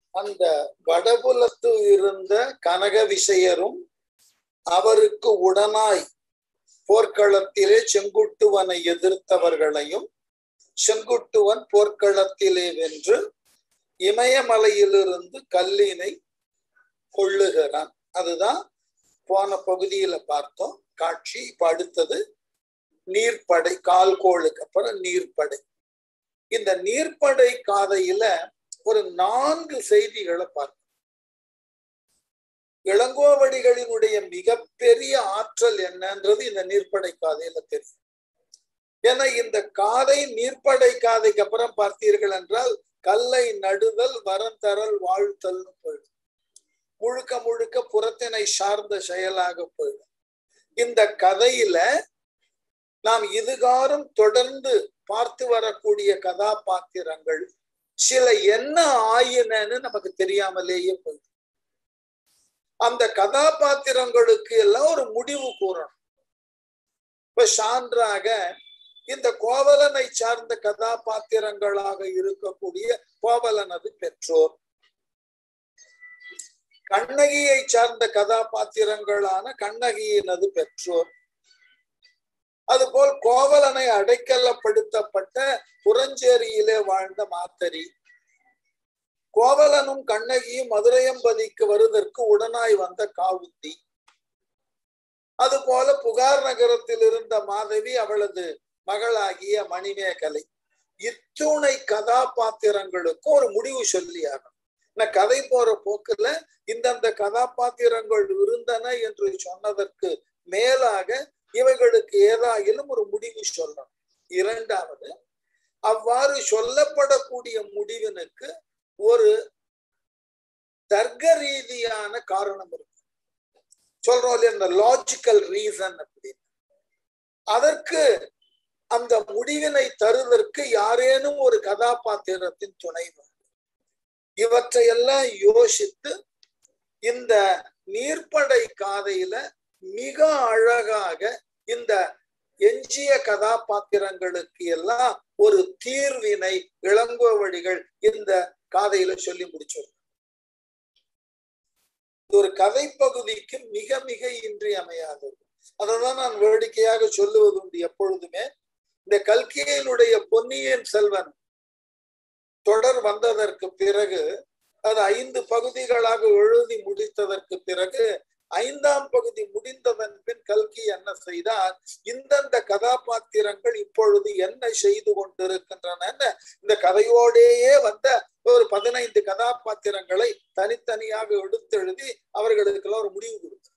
அந்த வடபுலத்து இருந்த கனக விசையரும் அவருக்கு உடனாய் போர்க்களத்திலே செங்குட்டுவனை எதிர்த்தவர்களையும் செங்குட்டுவன் போர்க்களத்திலே வென்று இமயமலையிலிருந்து கல்லினை கொள்ளுகிறான் அதுதான் போன பகுதியில பார்த்தோம் காட்சி இப்ப அடுத்தது நீர்ப்படை கால்கோளுக்கு அப்புறம் நீர்ப்படை இந்த நீர்ப்படை காதையில ஒரு நான்கு செய்திகளை பார்க்கணும் இளங்கோவடிகளினுடைய மிகப்பெரிய ஆற்றல் என்னன்றது இந்த நீர்ப்படை காதையில தெரியும் ஏன்னா இந்த காதை நீர்ப்படை காதைக்கு அப்புறம் பார்த்தீர்கள் என்றால் கல்லை நடுதல் வரந்தரல் வாழ்த்தல்னு போயிடும் முழுக்க முழுக்க புறத்தினை சார்ந்த செயலாக போயிடும் இந்த கதையில நாம் இதுகாரும் தொடர்ந்து பார்த்து வரக்கூடிய கதாபாத்திரங்கள் சில என்ன ஆயினன்னு நமக்கு தெரியாமலேயே போயிடும் அந்த கதாபாத்திரங்களுக்கு எல்லாம் ஒரு முடிவு கூறணும் இப்ப சான்றாக இந்த கோவலனை சார்ந்த கதாபாத்திரங்களாக இருக்கக்கூடிய கோவலனது பெற்றோர் கண்ணகியை சார்ந்த கதாபாத்திரங்களான கண்ணகியினது பெற்றோர் அதுபோல் கோவலனை அடைக்கலப்படுத்தப்பட்ட புறஞ்சேரியிலே வாழ்ந்த மாத்தரி கோவலனும் கண்ணகியும் மதுரையம்பதிக்கு வருவதற்கு உடனாய் வந்த காவுத்தி அதுபோல புகார் நகரத்தில் இருந்த மாதவி அவளது மகளாகிய மணிமேகலை இத்துணை கதாபாத்திரங்களுக்கும் ஒரு முடிவு சொல்லியாகணும் கதை போற போக்குல இந்தந்த கதாபாத்திரங்கள் இருந்தன என்று சொன்னதற்கு மேலாக இவைகளுக்கு ஏதாயிலும் ஒரு முடிவு சொல்லணும் இரண்டாவது அவ்வாறு சொல்லப்படக்கூடிய முடிவினுக்கு ஒரு தர்க்க ரீதியான காரணம் இருக்கு சொல்றோம் இல்லையா இந்த லாஜிக்கல் ரீசன் அப்படின்னு அதற்கு அந்த முடிவினை தருவதற்கு யாரேனும் ஒரு கதாபாத்திரத்தின் துணை இவற்றையெல்லாம் யோசித்து இந்த நீர்ப்படை காதையில மிக அழகாக இந்த எஞ்சிய கதாபாத்திரங்களுக்கு எல்லாம் ஒரு தீர்வினை இளங்கோவடிகள் இந்த காதையில சொல்லி முடிச்சிருக்க ஒரு கதை பகுதிக்கு மிக மிக இன்றியமையாதது அதைதான் நான் வேடிக்கையாக சொல்லுவது உண்டு எப்பொழுதுமே இந்த கல்கியினுடைய பொன்னியின் செல்வன் தொடர் வந்ததற்கு பிறகு அது ஐந்து பகுதிகளாக எழுதி முடித்ததற்கு பிறகு ஐந்தாம் பகுதி முடிந்ததன் பின் கல்கி என்ன செய்தார் இந்தந்த கதாபாத்திரங்கள் இப்பொழுது என்ன செய்து கொண்டிருக்கின்றன இந்த கதையோடேயே வந்த ஒரு பதினைந்து கதாபாத்திரங்களை தனித்தனியாக எடுத்தெழுதி அவர்களுக்கெல்லாம் ஒரு முடிவு கொடுத்தார்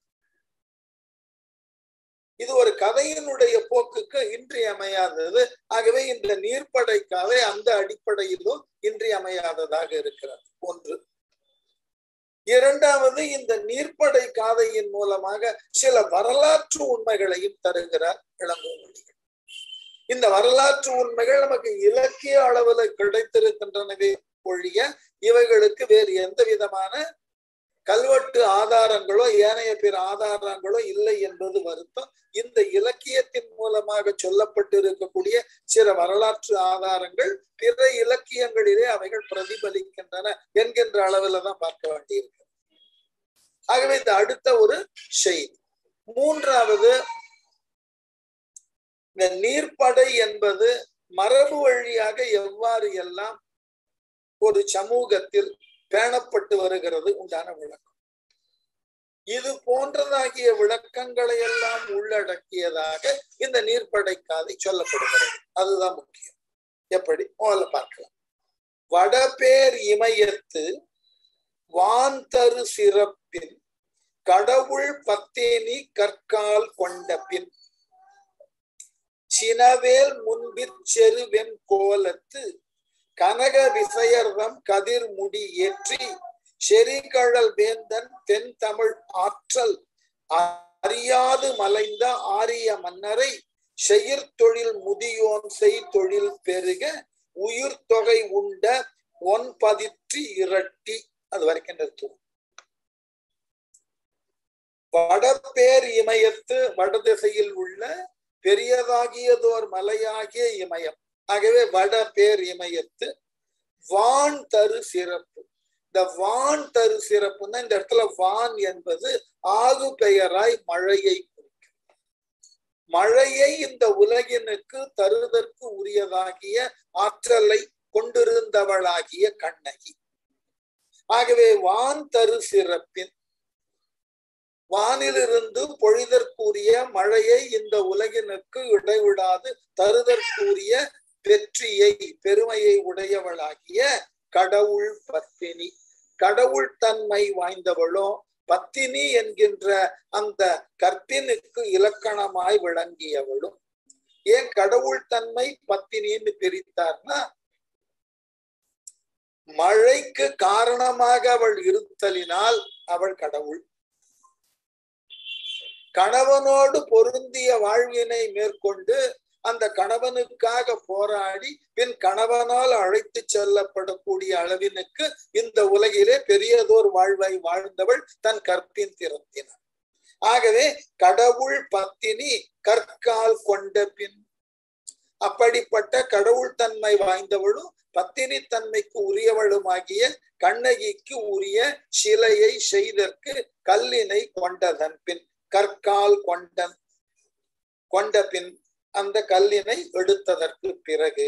இது ஒரு கதையினுடைய போக்குக்கு இன்றியமையாதது ஆகவே இந்த நீர்ப்படை கதை அந்த அடிப்படையிலும் இன்றியமையாததாக இருக்கிறது ஒன்று இரண்டாவது இந்த நீர்ப்படை காதையின் மூலமாக சில வரலாற்று உண்மைகளையும் தருகிறார் இளங்கோவடிகள் இந்த வரலாற்று உண்மைகள் நமக்கு இலக்கிய அளவுல கிடைத்திருக்கின்றனவே ஒழிய இவைகளுக்கு வேறு எந்த விதமான கல்வெட்டு ஆதாரங்களோ ஏனைய பிற ஆதாரங்களோ இல்லை என்பது வருத்தம் இந்த இலக்கியத்தின் மூலமாக சொல்லப்பட்டிருக்கக்கூடிய சில வரலாற்று ஆதாரங்கள் பிற இலக்கியங்களிலே அவைகள் பிரதிபலிக்கின்றன என்கின்ற அளவுல தான் பார்க்க வேண்டியிருக்கு ஆகவே இந்த அடுத்த ஒரு செய்தி மூன்றாவது இந்த நீர்ப்படை என்பது மரபு வழியாக எவ்வாறு எல்லாம் ஒரு சமூகத்தில் பேணப்பட்டு வருகிறது உண்டான விளக்கம் இது போன்றதாகிய விளக்கங்களை எல்லாம் உள்ளடக்கியதாக இந்த நீர்ப்படை காதை சொல்லப்படுகிறது அதுதான் முக்கியம் எப்படி முதல்ல பார்க்கலாம் வடபேர் இமயத்து வான் தரு சிறப்பின் கடவுள் பத்தேனி கற்கால் கொண்ட பின் சினவேல் முன்பிற் செருவெம் கோலத்து கனக விசயர்தம் கதிர் முடி ஏற்றி செரிகழல் வேந்தன் தென் தமிழ் ஆற்றல் அறியாது மலைந்த ஆரிய மன்னரை செயிர் தொழில் முதியோன் செய் தொழில் பெருக உயிர் தொகை உண்ட ஒன் பதிற்று இரட்டி அது வரைக்கும் நிறுத்துவோம் வடபேர் இமயத்து வடதிசையில் உள்ள பெரியதாகியதோர் மலையாகிய இமயம் ஆகவே வட பேர் இமயத்து வான் தரு சிறப்பு இந்த வான் தரு சிறப்புன்னா இந்த இடத்துல வான் என்பது ஆகு பெயராய் மழையை குறிக்கும் மழையை இந்த உலகினுக்கு தருவதற்கு உரியதாகிய ஆற்றலை கொண்டிருந்தவளாகிய கண்ணகி ஆகவே வான் தரு சிறப்பின் வானிலிருந்து பொழிதற்குரிய மழையை இந்த உலகினுக்கு இடைவிடாது தருதற்குரிய வெற்றியை பெருமையை உடையவளாகிய கடவுள் பத்தினி கடவுள் தன்மை வாய்ந்தவளோ பத்தினி என்கின்ற அந்த கற்பினுக்கு இலக்கணமாய் விளங்கியவளும் ஏன் கடவுள் தன்மை பத்தினின்னு பிரித்தார்னா மழைக்கு காரணமாக அவள் இருத்தலினால் அவள் கடவுள் கணவனோடு பொருந்திய வாழ்வினை மேற்கொண்டு அந்த கணவனுக்காக போராடி பின் கணவனால் அழைத்து செல்லப்படக்கூடிய அளவினுக்கு இந்த உலகிலே பெரியதோர் வாழ்வை வாழ்ந்தவள் தன் கற்பின் திறத்தினார் ஆகவே கடவுள் பத்தினி கற்கால் கொண்ட பின் அப்படிப்பட்ட கடவுள் தன்மை வாய்ந்தவளும் பத்தினி தன்மைக்கு உரியவளுமாகிய கண்ணகிக்கு உரிய சிலையை செய்தற்கு கல்லினை கொண்டதன் பின் கற்கால் கொண்டன் கொண்ட பின் அந்த கல்லினை எடுத்ததற்கு பிறகு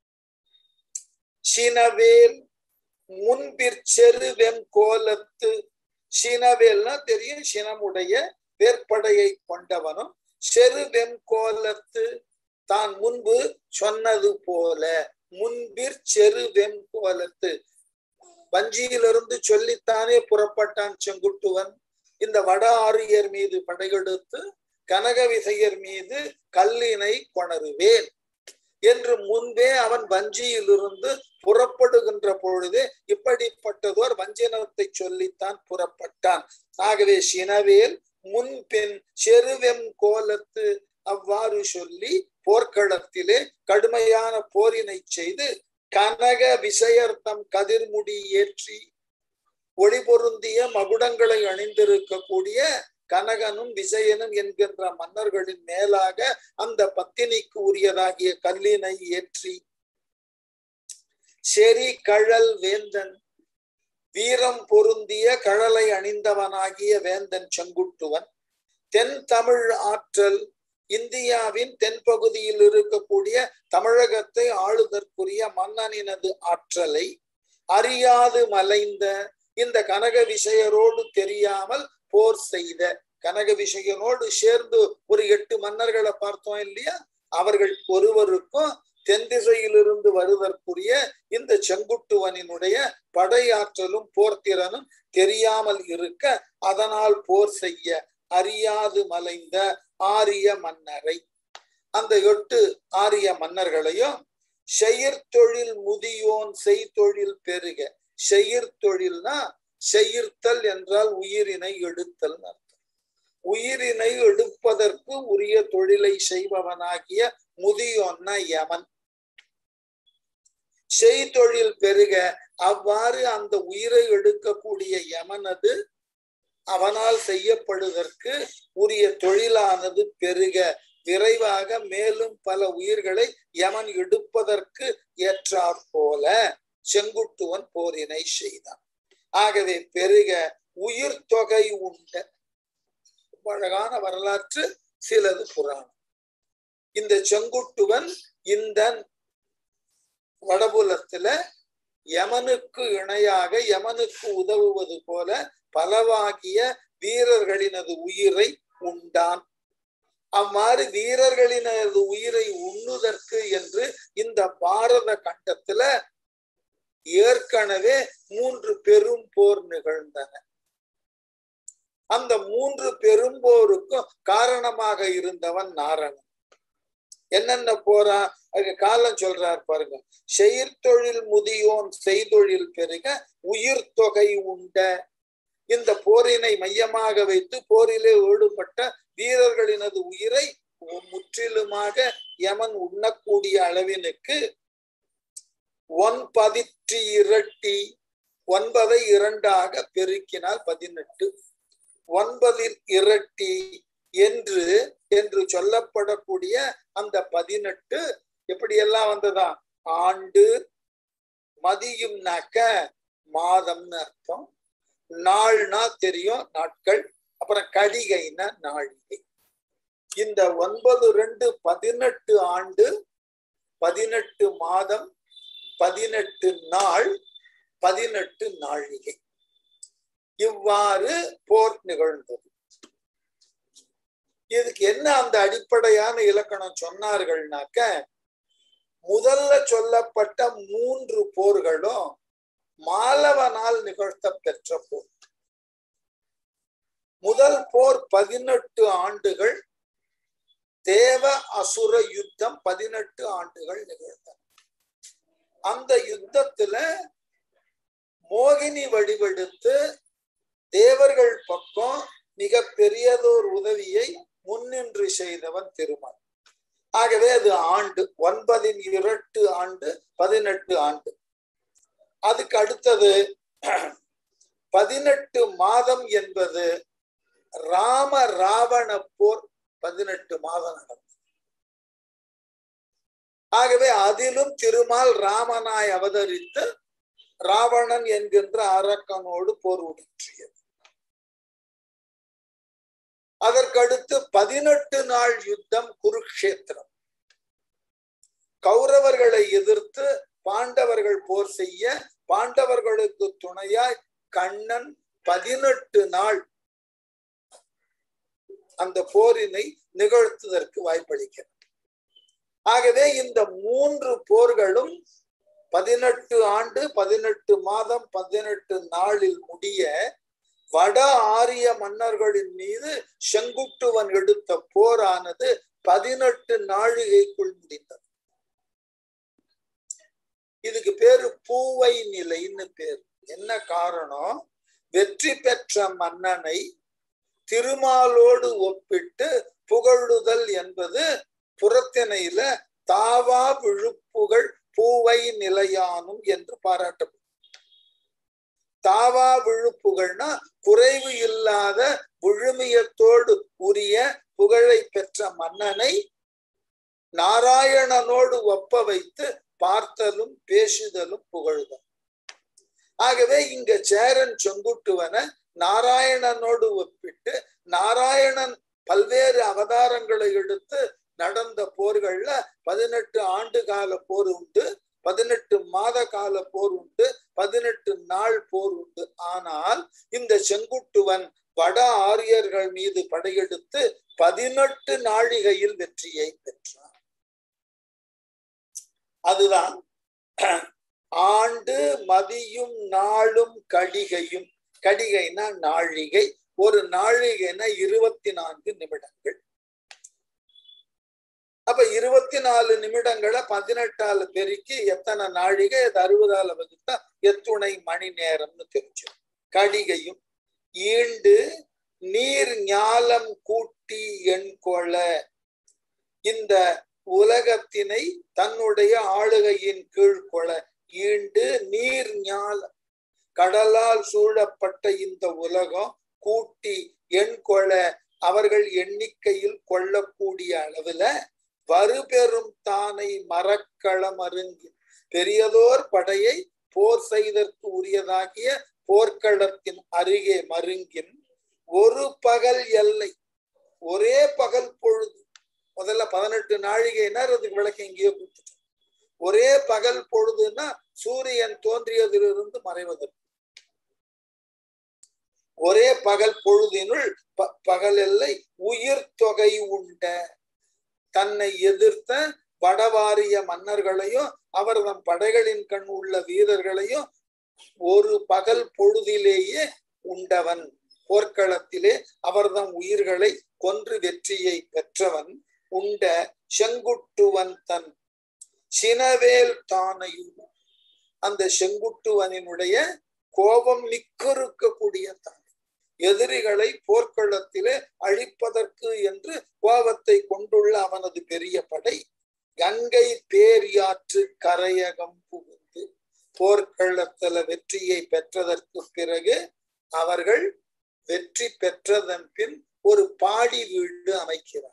சினவேல் முன்பிற்செரு வெங்கோலத்து சினவேல்னா தெரியும் சினமுடைய வேற்படையை கொண்டவனும் செரு வெங்கோலத்து தான் முன்பு சொன்னது போல முன்பிற் செரு வெங்கோலத்து வஞ்சியிலிருந்து சொல்லித்தானே புறப்பட்டான் செங்குட்டுவன் இந்த வட ஆரியர் மீது படையெடுத்து கனக விசையர் மீது கல்லினை கொணருவேன் என்று முன்பே அவன் வஞ்சியிலிருந்து புறப்படுகின்ற பொழுது இப்படிப்பட்டதோர் வஞ்சினத்தை சொல்லித்தான் புறப்பட்டான் ஆகவே சினவேல் முன்பின் செருவெம் கோலத்து அவ்வாறு சொல்லி போர்க்களத்திலே கடுமையான போரினை செய்து கனக விசயர்த்தம் கதிர்முடி ஏற்றி ஒளி பொருந்திய மகுடங்களை அணிந்திருக்கக்கூடிய கனகனும் விஜயனும் என்கின்ற மன்னர்களின் மேலாக அந்த பத்தினிக்கு உரியதாகிய கல்லினை ஏற்றி செரி கழல் வேந்தன் வீரம் பொருந்திய கழலை அணிந்தவனாகிய வேந்தன் செங்குட்டுவன் தென் தமிழ் ஆற்றல் இந்தியாவின் தென்பகுதியில் இருக்கக்கூடிய தமிழகத்தை ஆளுதற்குரிய மன்னனினது ஆற்றலை அறியாது மலைந்த இந்த கனக விஷயரோடு தெரியாமல் போர் செய்த கனக விஷயனோடு சேர்ந்து ஒரு எட்டு மன்னர்களை பார்த்தோம் இல்லையா அவர்கள் ஒருவருக்கும் தென் திசையிலிருந்து வருவதற்குரிய இந்த செங்குட்டுவனினுடைய படையாற்றலும் போர்த்திறனும் தெரியாமல் இருக்க அதனால் போர் செய்ய அறியாது மலைந்த ஆரிய மன்னரை அந்த எட்டு ஆரிய மன்னர்களையும் செயிர்தொழில் முதியோன் செய்தொழில் பெருக செயிர்தொழில்னா செயிர்த்தல் என்றால் உயிரினை எடுத்தல் அர்த்தம் உயிரினை எடுப்பதற்கு உரிய தொழிலை செய்பவனாகிய முதியோன்னா யமன் செய்தொழில் பெருக அவ்வாறு அந்த உயிரை எடுக்கக்கூடிய யமனது அவனால் செய்யப்படுவதற்கு உரிய தொழிலானது பெருக விரைவாக மேலும் பல உயிர்களை யமன் எடுப்பதற்கு ஏற்றாற் போல செங்குட்டுவன் போரினை செய்தான் ஆகவே பெருக உயிர் தொகை உண்ட அழகான வரலாற்று சிலது புராணம் இந்த செங்குட்டுவன் இந்த வடபுலத்துல யமனுக்கு இணையாக யமனுக்கு உதவுவது போல பலவாகிய வீரர்களினது உயிரை உண்டான் அவ்வாறு வீரர்களினது உயிரை உண்ணுதற்கு என்று இந்த பாரத கண்டத்துல ஏற்கனவே மூன்று பெரும் போர் நிகழ்ந்தன அந்த மூன்று பெரும்போருக்கும் காரணமாக இருந்தவன் நாரணன் என்னென்ன போரா அதுக்கு காலம் சொல்றார் பாருங்க செயற்தொழில் முதியோன் செய்தொழில் பெருக உயிர் தொகை உண்ட இந்த போரினை மையமாக வைத்து போரிலே ஈடுபட்ட வீரர்களினது உயிரை முற்றிலுமாக யமன் உண்ணக்கூடிய அளவினுக்கு ஒன்பதிற்று இரட்டி ஒன்பதை இரண்டாக பெருக்கினால் பதினெட்டு ஒன்பதில் இரட்டி என்று என்று சொல்லப்படக்கூடிய அந்த பதினெட்டு எப்படியெல்லாம் வந்ததா ஆண்டு மதியும்னாக்க மாதம்னு அர்த்தம் நாள்னா தெரியும் நாட்கள் அப்புறம் கடிகைனா நாழிகை இந்த ஒன்பது ரெண்டு பதினெட்டு ஆண்டு பதினெட்டு மாதம் பதினெட்டு நாள் பதினெட்டு நாழிகை இவ்வாறு போர் நிகழ்ந்தது இதுக்கு என்ன அந்த அடிப்படையான இலக்கணம் சொன்னார்கள்னாக்க முதல்ல சொல்லப்பட்ட மூன்று போர்களும் மாலவனால் நிகழ்த்த பெற்ற போர் முதல் போர் பதினெட்டு ஆண்டுகள் தேவ அசுர யுத்தம் பதினெட்டு ஆண்டுகள் நிகழ்ந்தன அந்த யுத்தத்துல மோகினி வடிவெடுத்து தேவர்கள் பக்கம் மிக பெரியதோர் உதவியை முன்னின்று செய்தவன் திருமால் ஆகவே அது ஆண்டு ஒன்பதின் இரட்டு ஆண்டு பதினெட்டு ஆண்டு அதுக்கு அடுத்தது பதினெட்டு மாதம் என்பது ராம ராவண போர் பதினெட்டு மாதம் நடந்தது ஆகவே அதிலும் திருமால் ராமனாய் அவதரித்து ராவணன் என்கின்ற அரக்கனோடு போர் உடற்றியது அதற்கடுத்து பதினெட்டு நாள் யுத்தம் குருக்ஷேத்திரம் கௌரவர்களை எதிர்த்து பாண்டவர்கள் போர் செய்ய பாண்டவர்களுக்கு துணையாய் கண்ணன் பதினெட்டு நாள் அந்த போரினை நிகழ்த்துவதற்கு வாய்ப்பளிக்கிறார் ஆகவே இந்த மூன்று போர்களும் பதினெட்டு ஆண்டு பதினெட்டு மாதம் பதினெட்டு நாளில் முடிய வட ஆரிய மன்னர்களின் மீது செங்குட்டுவன் எடுத்த போரானது பதினெட்டு நாழிகைக்குள் முடிந்தது இதுக்கு பேரு பூவை நிலைன்னு பேர் என்ன காரணம் வெற்றி பெற்ற மன்னனை திருமாலோடு ஒப்பிட்டு புகழுதல் என்பது புறத்திணையில தாவா விழுப்புகள் பூவை நிலையானும் என்று பாராட்டப்படும் தாவா விழுப்புகள்னா குறைவு இல்லாத விழுமியத்தோடு உரிய புகழை பெற்ற மன்னனை நாராயணனோடு ஒப்ப வைத்து பார்த்தலும் பேசுதலும் புகழ்தல் ஆகவே இங்க சேரன் செங்குட்டுவன நாராயணனோடு ஒப்பிட்டு நாராயணன் பல்வேறு அவதாரங்களை எடுத்து நடந்த போர்கள்ல பதினெட்டு ஆண்டு கால போர் உண்டு பதினெட்டு மாத கால போர் உண்டு பதினெட்டு நாள் போர் உண்டு ஆனால் இந்த செங்குட்டுவன் வட ஆரியர்கள் மீது படையெடுத்து பதினெட்டு நாழிகையில் வெற்றியை பெற்றான் அதுதான் ஆண்டு மதியும் நாளும் கடிகையும் கடிகைனா நாழிகை ஒரு நாழிகைனா இருபத்தி நான்கு நிமிடங்கள் அப்ப இருபத்தி நாலு நிமிடங்களை பதினெட்டால பெருக்கி எத்தனை நாழிகை அது அறுபதால வகுத்தா எத்துணை மணி நேரம்னு தெரிஞ்சு கடிகையும் ஈண்டு நீர் ஞாலம் கூட்டி எண் கொள இந்த உலகத்தினை தன்னுடைய ஆளுகையின் கீழ் கொள ஈண்டு நீர் ஞாலம் கடலால் சூழப்பட்ட இந்த உலகம் கூட்டி எண் கொள அவர்கள் எண்ணிக்கையில் கொள்ளக்கூடிய அளவுல வருபெரும் தானை மரக்களம் அருங்கி பெரியதோர் படையை போர் செய்தற்கு உரியதாகிய போர்க்களத்தின் அருகே மருங்கின் ஒரு பகல் எல்லை ஒரே பகல் பொழுது முதல்ல பதினெட்டு நாழிகைனா அதுக்கு விளக்கு எங்கேயோ கொடுத்துட்டோம் ஒரே பகல் பொழுதுன்னா சூரியன் தோன்றியதிலிருந்து மறைவதற்கு ஒரே பகல் பொழுதினுள் பகல் எல்லை உயிர் தொகை உண்ட தன்னை எதிர்த்த வடவாரிய மன்னர்களையும் அவர்தம் படைகளின் கண் உள்ள வீரர்களையும் ஒரு பகல் பொழுதிலேயே உண்டவன் போர்க்களத்திலே அவர்தம் உயிர்களை கொன்று வெற்றியை பெற்றவன் உண்ட செங்குட்டுவன் தன் சினவேல் தானையும் அந்த செங்குட்டுவனினுடைய கோபம் மிக்கிருக்கக்கூடிய தான் எதிரிகளை போர்க்களத்திலே அழிப்பதற்கு என்று கோபத்தை கொண்டுள்ள அவனது பெரிய படை கங்கை பேரியாற்று கரையகம் புகுந்து போர்க்களத்துல வெற்றியை பெற்றதற்கு பிறகு அவர்கள் வெற்றி பெற்றதன் பின் ஒரு பாடி வீடு அமைக்கிறார்கள்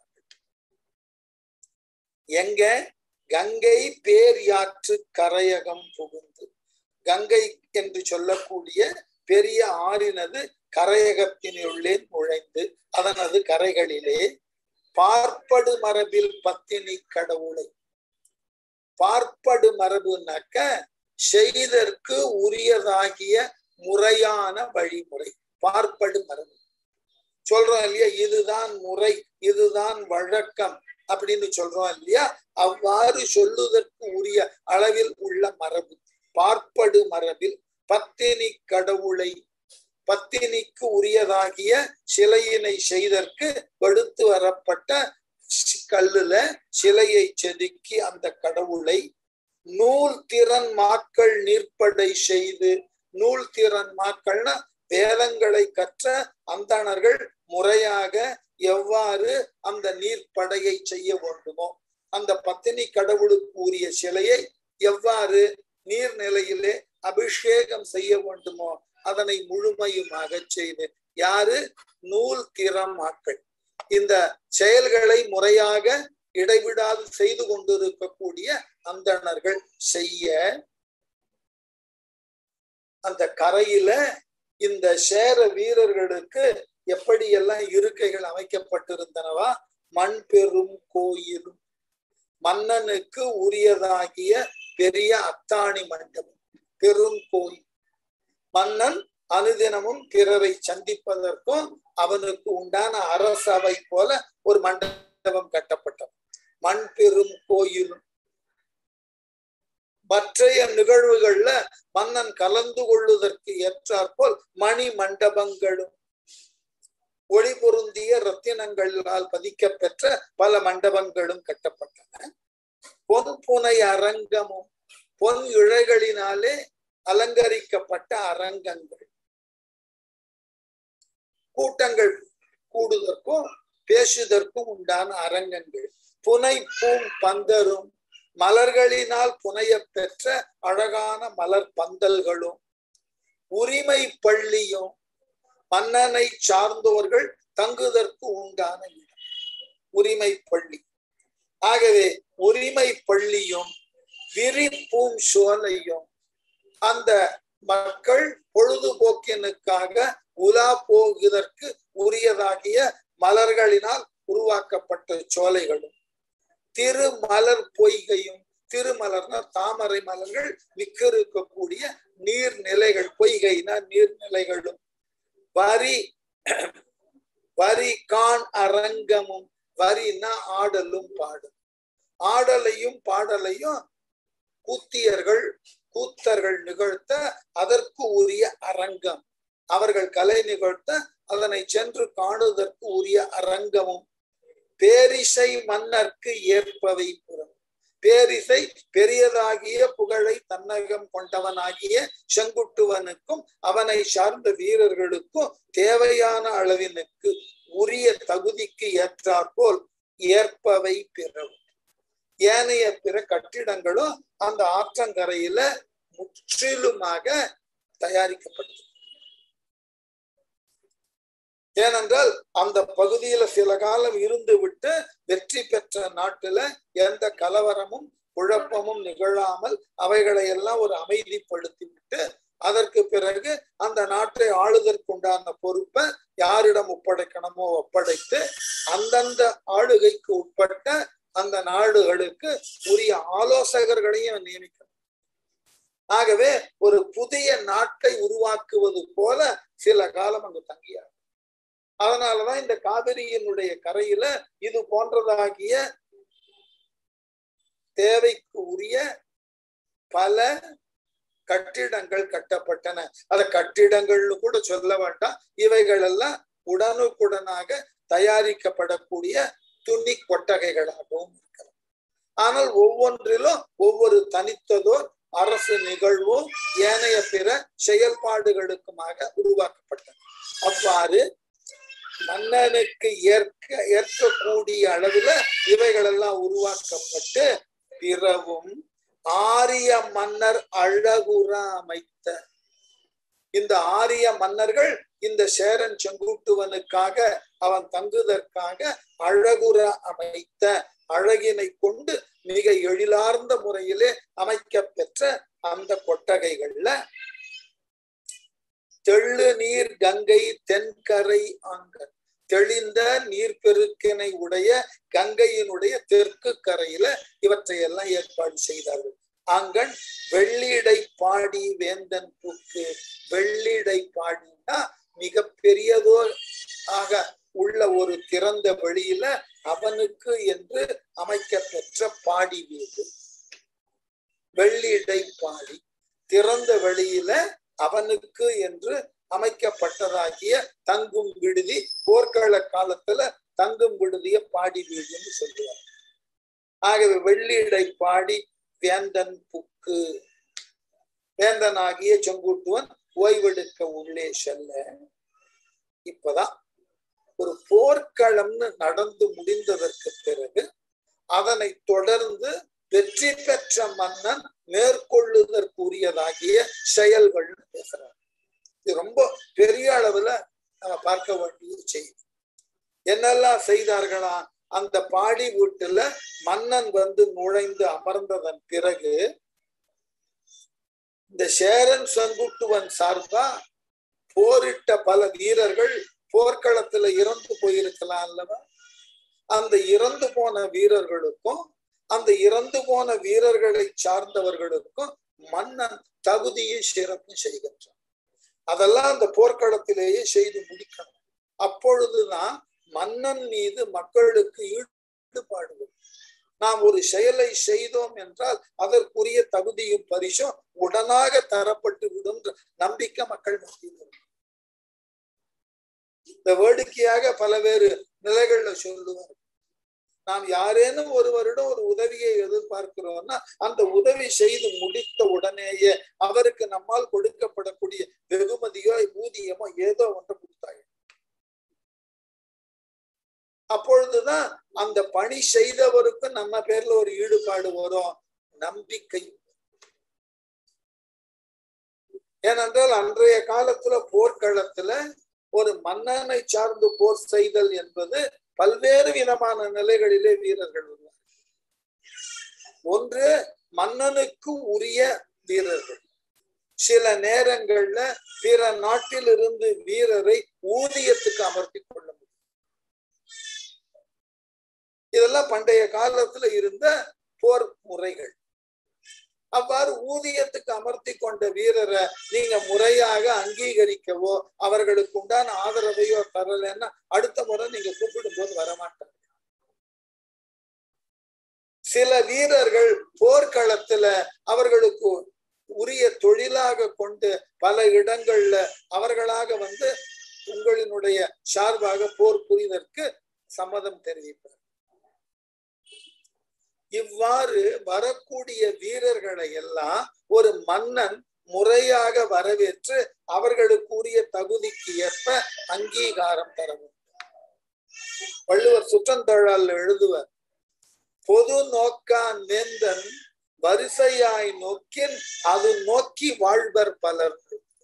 எங்க கங்கை பேர் யாற்று கரையகம் புகுந்து கங்கை என்று சொல்லக்கூடிய பெரிய ஆறினது கரையகத்தினுள்ளே நுழைந்து அதனது கரைகளிலே பார்ப்படு மரபில் பத்தினி கடவுளை பார்ப்படு மரபுனாக்க செய்தற்கு உரியதாகிய முறையான வழிமுறை பார்ப்படு மரபு சொல்றோம் இல்லையா இதுதான் முறை இதுதான் வழக்கம் அப்படின்னு சொல்றோம் இல்லையா அவ்வாறு சொல்லுவதற்கு உரிய அளவில் உள்ள மரபு பார்ப்படு மரபில் பத்தினி கடவுளை பத்தினிக்கு உரியதாகிய சிலையினை செய்தற்கு எடுத்து வரப்பட்ட கல்லுல சிலையை செதுக்கி அந்த கடவுளை நூல் திறன் மாக்கள் நீர்ப்படை செய்து நூல் திறன் மாக்கள்னா வேதங்களை கற்ற அந்தணர்கள் முறையாக எவ்வாறு அந்த நீர்ப்படையை செய்ய வேண்டுமோ அந்த பத்தினி கடவுளுக்கு உரிய சிலையை எவ்வாறு நீர்நிலையிலே அபிஷேகம் செய்ய வேண்டுமோ அதனை முழுமையுமாக செய்து யாரு நூல் திறமாக்கள் இந்த செயல்களை முறையாக இடைவிடாது செய்து கொண்டிருக்கக்கூடிய அந்தணர்கள் செய்ய அந்த கரையில இந்த சேர வீரர்களுக்கு எப்படியெல்லாம் இருக்கைகள் அமைக்கப்பட்டிருந்தனவா மண் பெரும் கோயிலும் மன்னனுக்கு உரியதாகிய பெரிய அத்தாணி மண்டபம் பெரும் கோயில் மன்னன் அனுதினமும் பிறரை சந்திப்பதற்கும் அவனுக்கு உண்டான அரசவை போல ஒரு மண்டபம் கட்டப்பட்டது மண் பெரும் கோயிலும் மற்றைய நிகழ்வுகள்ல மன்னன் கலந்து கொள்வதற்கு ஏற்றாற்போல் மணி மண்டபங்களும் ஒளி பொருந்திய ரத்தினங்களால் பதிக்க பெற்ற பல மண்டபங்களும் கட்டப்பட்டன பொன் புனை அரங்கமும் பொன் இழைகளினாலே அலங்கரிக்கப்பட்ட அரங்கங்கள் கூட்டங்கள் கூடுதற்கும் பேசுதற்கும் உண்டான அரங்கங்கள் புனை பூம் பந்தரும் மலர்களினால் புனைய பெற்ற அழகான மலர் பந்தல்களும் உரிமை பள்ளியும் மன்னனை சார்ந்தவர்கள் தங்குதற்கு உண்டான இடம் உரிமை பள்ளி ஆகவே உரிமை பள்ளியும் விரிப்பூம் சோலையும் அந்த மக்கள் பொழுதுபோக்கினுக்காக உலா போகுதற்கு உரியதாகிய மலர்களினால் உருவாக்கப்பட்ட சோலைகளும் திருமலர் பொய்கையும் திருமலர்னா தாமரை மலர்கள் மிக்க இருக்கக்கூடிய நீர்நிலைகள் பொய்கைனா நீர்நிலைகளும் வரி வரி கான் அரங்கமும் வரினா ஆடலும் பாடும் ஆடலையும் பாடலையும் கூத்தியர்கள் கூத்தர்கள் நிகழ்த்த அதற்கு உரிய அரங்கம் அவர்கள் கலை நிகழ்த்த அதனை சென்று காணுவதற்கு உரிய அரங்கமும் பேரிசை மன்னர்க்கு ஏற்பவை புறம் பேரிசை பெரியதாகிய புகழை தன்னகம் கொண்டவனாகிய செங்குட்டுவனுக்கும் அவனை சார்ந்த வீரர்களுக்கும் தேவையான அளவினுக்கு உரிய தகுதிக்கு ஏற்றாற்போல் ஏற்பவை பிறவும் ஏனைய பிற கட்டிடங்களும் அந்த ஆற்றங்கரையில முற்றிலுமாக தயாரிக்கப்பட்டது ஏனென்றால் அந்த பகுதியில சில காலம் இருந்து விட்டு வெற்றி பெற்ற நாட்டுல எந்த கலவரமும் குழப்பமும் நிகழாமல் அவைகளை எல்லாம் ஒரு அமைதிப்படுத்தி விட்டு அதற்கு பிறகு அந்த நாட்டை ஆளுதற்குண்டான பொறுப்பை யாரிடம் ஒப்படைக்கணுமோ ஒப்படைத்து அந்தந்த ஆளுகைக்கு உட்பட்ட அந்த நாடுகளுக்கு உரிய ஆலோசகர்களையும் நியமிக்கணும் ஆகவே ஒரு புதிய நாட்டை உருவாக்குவது போல சில காலம் அங்கு தங்கியார் அதனாலதான் இந்த காவிரியினுடைய கரையில இது போன்றதாகிய தேவைக்கு உரிய பல கட்டிடங்கள் கட்டப்பட்டன அத கட்டிடங்கள்னு கூட சொல்ல வேண்டாம் இவைகள் எல்லாம் உடனுக்குடனாக தயாரிக்கப்படக்கூடிய துணி கொட்டகைகளாகவும் இருக்கலாம் ஆனால் ஒவ்வொன்றிலும் ஒவ்வொரு தனித்ததோர் அரசு நிகழ்வும் ஏனைய பிற செயல்பாடுகளுக்குமாக உருவாக்கப்பட்டன அவ்வாறு மன்னனுக்கு ஏற்க ஏற்கக்கூடிய அளவுல இவைகள் எல்லாம் உருவாக்கப்பட்டு பிறவும் ஆரிய மன்னர் அழகுற அமைத்த இந்த ஆரிய மன்னர்கள் இந்த சேரன் செங்குட்டுவனுக்காக அவன் தங்குதற்காக அழகுற அமைத்த அழகினை கொண்டு மிக எழிலார்ந்த முறையிலே அமைக்க பெற்ற அந்த கொட்டகைகள்ல தெள்ளு நீர் கங்கை தென்கரை ஆங்கன் தெளிந்த நீர்பெருக்கினை உடைய கங்கையினுடைய தெற்கு கரையில இவற்றையெல்லாம் ஏற்பாடு செய்தார்கள் ஆங்கன் வெள்ளிடை பாடி வேந்தன் பூக்கு வெள்ளிடை பாடினா மிக பெரியதோ ஆக உள்ள ஒரு திறந்த வெளியில அவனுக்கு என்று அமைக்க பெற்ற பாடி வீடு வெள்ளிடை பாடி திறந்த வெளியில அவனுக்கு என்று அமைக்கப்பட்டதாகிய தங்கும் விடுதி போர்க்கள காலத்துல தங்கும் விடுதிய பாடி வீடுன்னு சொல்லுவார் ஆகவே வெள்ளிடை பாடி வேந்தன் புக்கு வேந்தனாகிய செங்குட்டுவன் ஓய்வெடுக்க உள்ளே செல்ல இப்பதான் ஒரு போர்க்களம்னு நடந்து முடிந்ததற்கு பிறகு அதனை தொடர்ந்து வெற்றி பெற்ற மன்னன் மேற்கொள்ளுதற்குரியதாகிய செயல்கள் பேசுறார் இது ரொம்ப பெரிய அளவுல நம்ம பார்க்க வேண்டிய செய்தி என்னெல்லாம் செய்தார்களா அந்த பாடி வீட்டுல மன்னன் வந்து நுழைந்து அமர்ந்ததன் பிறகு இந்த சேரன் செங்குட்டுவன் சார்பா போரிட்ட பல வீரர்கள் போர்க்களத்துல இறந்து போயிருக்கலாம் அல்லவா அந்த இறந்து போன வீரர்களுக்கும் அந்த இறந்து போன வீரர்களை சார்ந்தவர்களுக்கும் மன்னன் தகுதியை சிறப்பு செய்கின்றான் அதெல்லாம் அந்த போர்க்களத்திலேயே செய்து முடிக்கணும் அப்பொழுதுதான் மன்னன் மீது மக்களுக்கு ஈடுபாடு வரும். நாம் ஒரு செயலை செய்தோம் என்றால் அதற்குரிய தகுதியும் பரிசும் உடனாக தரப்பட்டு விடும் என்ற நம்பிக்கை மக்கள் மத்தியில் இருக்கும். இந்த வேடிக்கையாக பல வேறு நிலைகள்ல சொல்லுவார் நாம் யாரேனும் ஒருவரிடம் ஒரு உதவியை எதிர்பார்க்கிறோம்னா அந்த உதவி செய்து முடித்த உடனேயே அவருக்கு நம்மால் கொடுக்கப்படக்கூடிய வெகுமதியோ ஊதியமோ ஏதோ ஒன்று கொடுத்தாங்க அப்பொழுதுதான் அந்த பணி செய்தவருக்கு நம்ம பேர்ல ஒரு ஈடுபாடு வரும் நம்பிக்கை ஏனென்றால் அன்றைய காலத்துல போர்க்களத்துல ஒரு மன்னனை சார்ந்து போர் செய்தல் என்பது பல்வேறு விதமான நிலைகளிலே வீரர்கள் வருவார்கள் ஒன்று மன்னனுக்கு உரிய வீரர்கள் சில நேரங்கள்ல பிற நாட்டில் இருந்து வீரரை ஊதியத்துக்கு அமர்த்தி கொள்ள முடியும் இதெல்லாம் பண்டைய காலத்துல இருந்த போர் முறைகள் அவ்வாறு ஊதியத்துக்கு அமர்த்தி கொண்ட வீரரை நீங்க முறையாக அங்கீகரிக்கவோ அவர்களுக்கு உண்டான ஆதரவையோ தரலன்னா அடுத்த முறை நீங்க கூப்பிடும் போது வரமாட்டாங்க சில வீரர்கள் போர்க்களத்துல அவர்களுக்கு உரிய தொழிலாக கொண்டு பல இடங்கள்ல அவர்களாக வந்து உங்களினுடைய சார்பாக போர் புரிவதற்கு சம்மதம் தெரிவிப்பார் இவ்வாறு வரக்கூடிய வீரர்களை எல்லாம் ஒரு மன்னன் முறையாக வரவேற்று அவர்களுக்குரிய தகுதிக்கு ஏற்ப அங்கீகாரம் தர வேண்டும் வள்ளுவர் சுற்றந்தழால் எழுதுவர் பொது நோக்கான் வேந்தன் வரிசையாய் நோக்கின் அது நோக்கி வாழ்வர் பலர்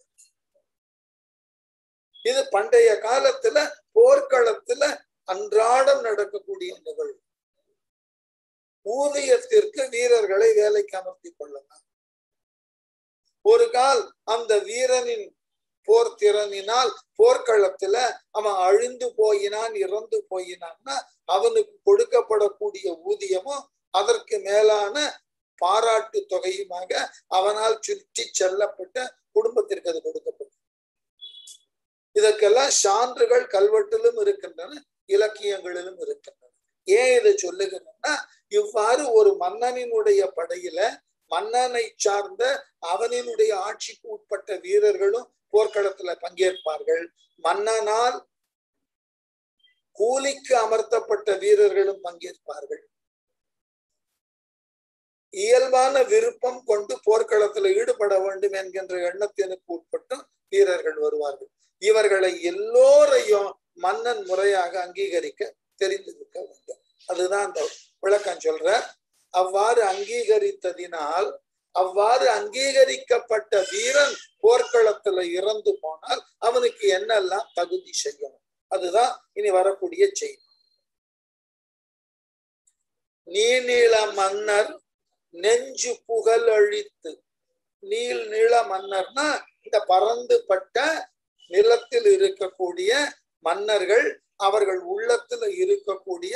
இது பண்டைய காலத்துல போர்க்களத்துல அன்றாடம் நடக்கக்கூடிய நிகழ்வு ஊதியத்திற்கு வீரர்களை வேலைக்கு அமர்த்தி கொள்ளலாம் ஒரு கால் அந்த வீரனின் போர் திறனினால் போர்க்களத்துல அவன் அழிந்து போயினான் இறந்து போயினான்னா அவனுக்கு கொடுக்கப்படக்கூடிய ஊதியமும் அதற்கு மேலான பாராட்டு தொகையுமாக அவனால் சுற்றி செல்லப்பட்ட குடும்பத்திற்கு அது கொடுக்கப்படும் இதற்கெல்லாம் சான்றுகள் கல்வெட்டிலும் இருக்கின்றன இலக்கியங்களிலும் இருக்கின்றன ஏன் இதை சொல்லுகிறேன்னா இவ்வாறு ஒரு மன்னனினுடைய படையில மன்னனை சார்ந்த அவனினுடைய ஆட்சிக்கு உட்பட்ட வீரர்களும் போர்க்களத்துல பங்கேற்பார்கள் மன்னனால் கூலிக்கு அமர்த்தப்பட்ட வீரர்களும் பங்கேற்பார்கள் இயல்பான விருப்பம் கொண்டு போர்க்களத்துல ஈடுபட வேண்டும் என்கின்ற எண்ணத்தினுக்கு உட்பட்டும் வீரர்கள் வருவார்கள் இவர்களை எல்லோரையும் மன்னன் முறையாக அங்கீகரிக்க தெரிந்திருக்க வேண்டும் அதுதான் அந்த விளக்கம் சொல்ற அவ்வாறு அங்கீகரித்ததினால் அவ்வாறு அங்கீகரிக்கப்பட்ட வீரன் போர்க்களத்துல இறந்து போனால் அவனுக்கு என்னெல்லாம் தகுதி செய்யணும் அதுதான் இனி வரக்கூடிய செய்தி நீநீள மன்னர் நெஞ்சு புகழ் அழித்து நீள் நீள மன்னர்னா இந்த பறந்து பட்ட நிலத்தில் இருக்கக்கூடிய மன்னர்கள் அவர்கள் உள்ளத்துல இருக்கக்கூடிய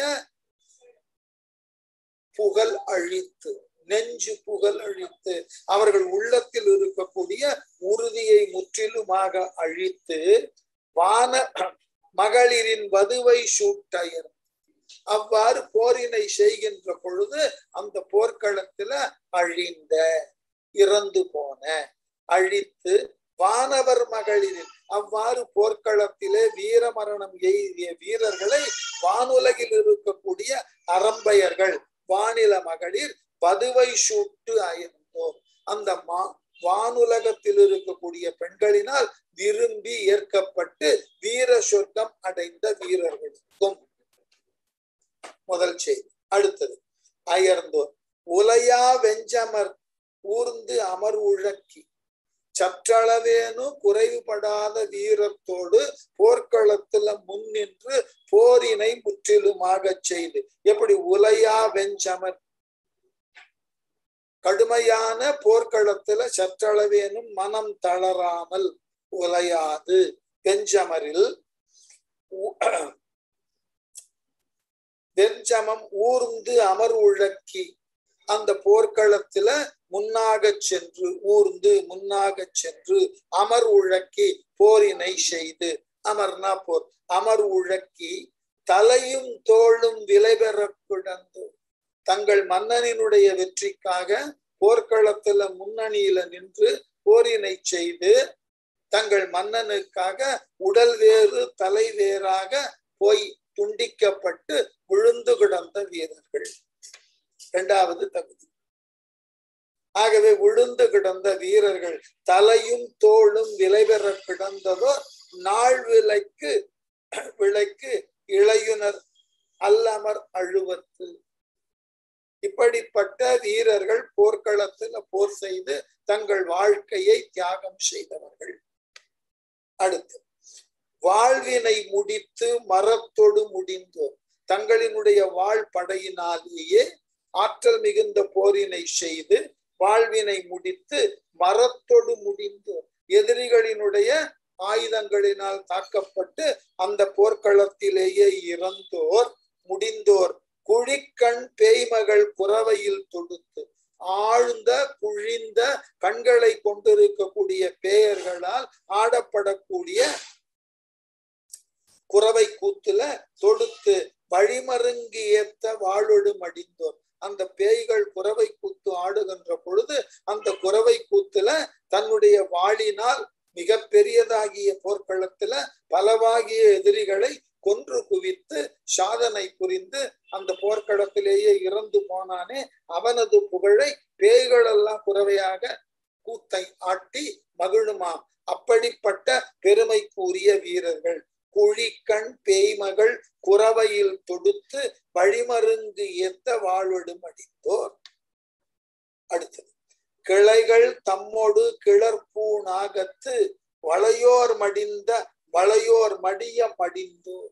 புகழ் அழித்து நெஞ்சு புகழ் அழித்து அவர்கள் உள்ளத்தில் இருக்கக்கூடிய உறுதியை முற்றிலுமாக அழித்து வான மகளிரின் வதுவை சூட்டயர் அவ்வாறு போரினை செய்கின்ற பொழுது அந்த போர்க்களத்துல அழிந்த இறந்து போன அழித்து வானவர் மகளிரின் அவ்வாறு போர்க்களத்திலே வீரமரணம் எய்திய வீரர்களை வானுலகில் இருக்கக்கூடிய அரம்பையர்கள் வானில மகளிர் பதுவை சூட்டு அயர்ந்தோர் அந்த மா வானுலகத்தில் இருக்கக்கூடிய பெண்களினால் விரும்பி ஏற்கப்பட்டு வீர சொர்க்கம் அடைந்த வீரர்களுக்கும் முதல் செய்தி அடுத்தது அயர்ந்தோர் உலையா வெஞ்சமர் ஊர்ந்து அமர் உழக்கி சற்றளவேனு குறைவுபடாத வீரத்தோடு போர்க்களத்துல முன்னின்று போரினை முற்றிலுமாக செய்து எப்படி உலையா வெஞ்சமர் கடுமையான போர்க்களத்துல சற்றளவேனும் மனம் தளராமல் உலையாது வெஞ்சமரில் வெஞ்சமம் ஊர்ந்து அமர் உழக்கி அந்த போர்க்களத்துல முன்னாக சென்று ஊர்ந்து முன்னாக சென்று அமர் உழக்கி போரினை செய்து அமர்னா போர் அமர் உழக்கி தலையும் தோளும் விலை பெற கிடந்து தங்கள் மன்னனினுடைய வெற்றிக்காக போர்க்களத்துல முன்னணியில நின்று போரினை செய்து தங்கள் மன்னனுக்காக உடல் வேறு தலை வேறாக போய் துண்டிக்கப்பட்டு விழுந்து கிடந்த வீரர்கள் இரண்டாவது தகுதி ஆகவே விழுந்து கிடந்த வீரர்கள் தலையும் தோளும் விலை பெற கிடந்ததோ நாள் விலைக்கு விலைக்கு இளையுனர் அல்லமர் அழுவத்து இப்படிப்பட்ட வீரர்கள் போர்க்களத்தில் போர் செய்து தங்கள் வாழ்க்கையை தியாகம் செய்தவர்கள் அடுத்து வாழ்வினை முடித்து மரத்தொடு முடிந்தோர் தங்களினுடைய வாழ் படையினாலேயே ஆற்றல் மிகுந்த போரினை செய்து வாழ்வினை முடித்து மரத்தொடு முடிந்தோர் எதிரிகளினுடைய ஆயுதங்களினால் தாக்கப்பட்டு அந்த போர்க்களத்திலேயே இறந்தோர் முடிந்தோர் குழிக்கண் பேய்மகள் குறவையில் தொடுத்து ஆழ்ந்த குழிந்த கண்களை கொண்டிருக்கக்கூடிய பேயர்களால் ஆடப்படக்கூடிய குறவை கூத்துல தொடுத்து வழிமருங்கி ஏத்த வாழொடு மடிந்தோர் அந்த பேய்கள் குறவை கூத்து ஆடுகின்ற பொழுது அந்த குறவை கூத்துல தன்னுடைய வாளினால் மிக பெரியதாகிய போர்க்களத்துல பலவாகிய எதிரிகளை கொன்று குவித்து சாதனை புரிந்து அந்த போர்க்களத்திலேயே இறந்து போனானே அவனது புகழை பேய்கள் எல்லாம் குறவையாக கூத்தை ஆட்டி மகிழுமாம் அப்படிப்பட்ட பெருமை கூறிய வீரர்கள் குழிக்கண் பேய்மகள் குறவையில் தொடுத்து வழிமருங்கு ஏத்த வாழ்விடும் அடித்தோர் அடுத்தது கிளைகள் தம்மோடு கிளர்பூணாகத்து வளையோர் மடிந்த வளையோர் மடிய மடிந்தோர்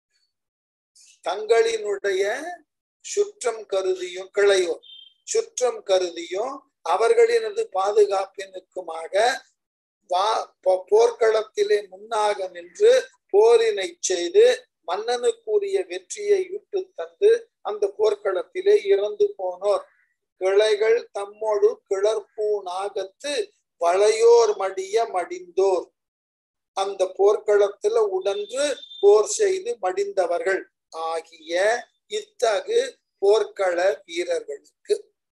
தங்களினுடைய சுற்றம் கருதியும் கிளையோர் சுற்றம் கருதியும் அவர்களினது பாதுகாப்பினுக்குமாக வா போர்க்களத்திலே முன்னாக நின்று போரினை செய்து மன்னனுக்குரிய வெற்றியை விட்டு தந்து அந்த போர்க்களத்திலே இறந்து போனோர் கிளைகள் தம்மோடு கிளர்பூணாகத்து வளையோர் மடிய மடிந்தோர் அந்த போர்க்களத்துல உடன்று போர் செய்து மடிந்தவர்கள் ஆகிய இத்தகு போர்க்கள வீரர்களுக்கு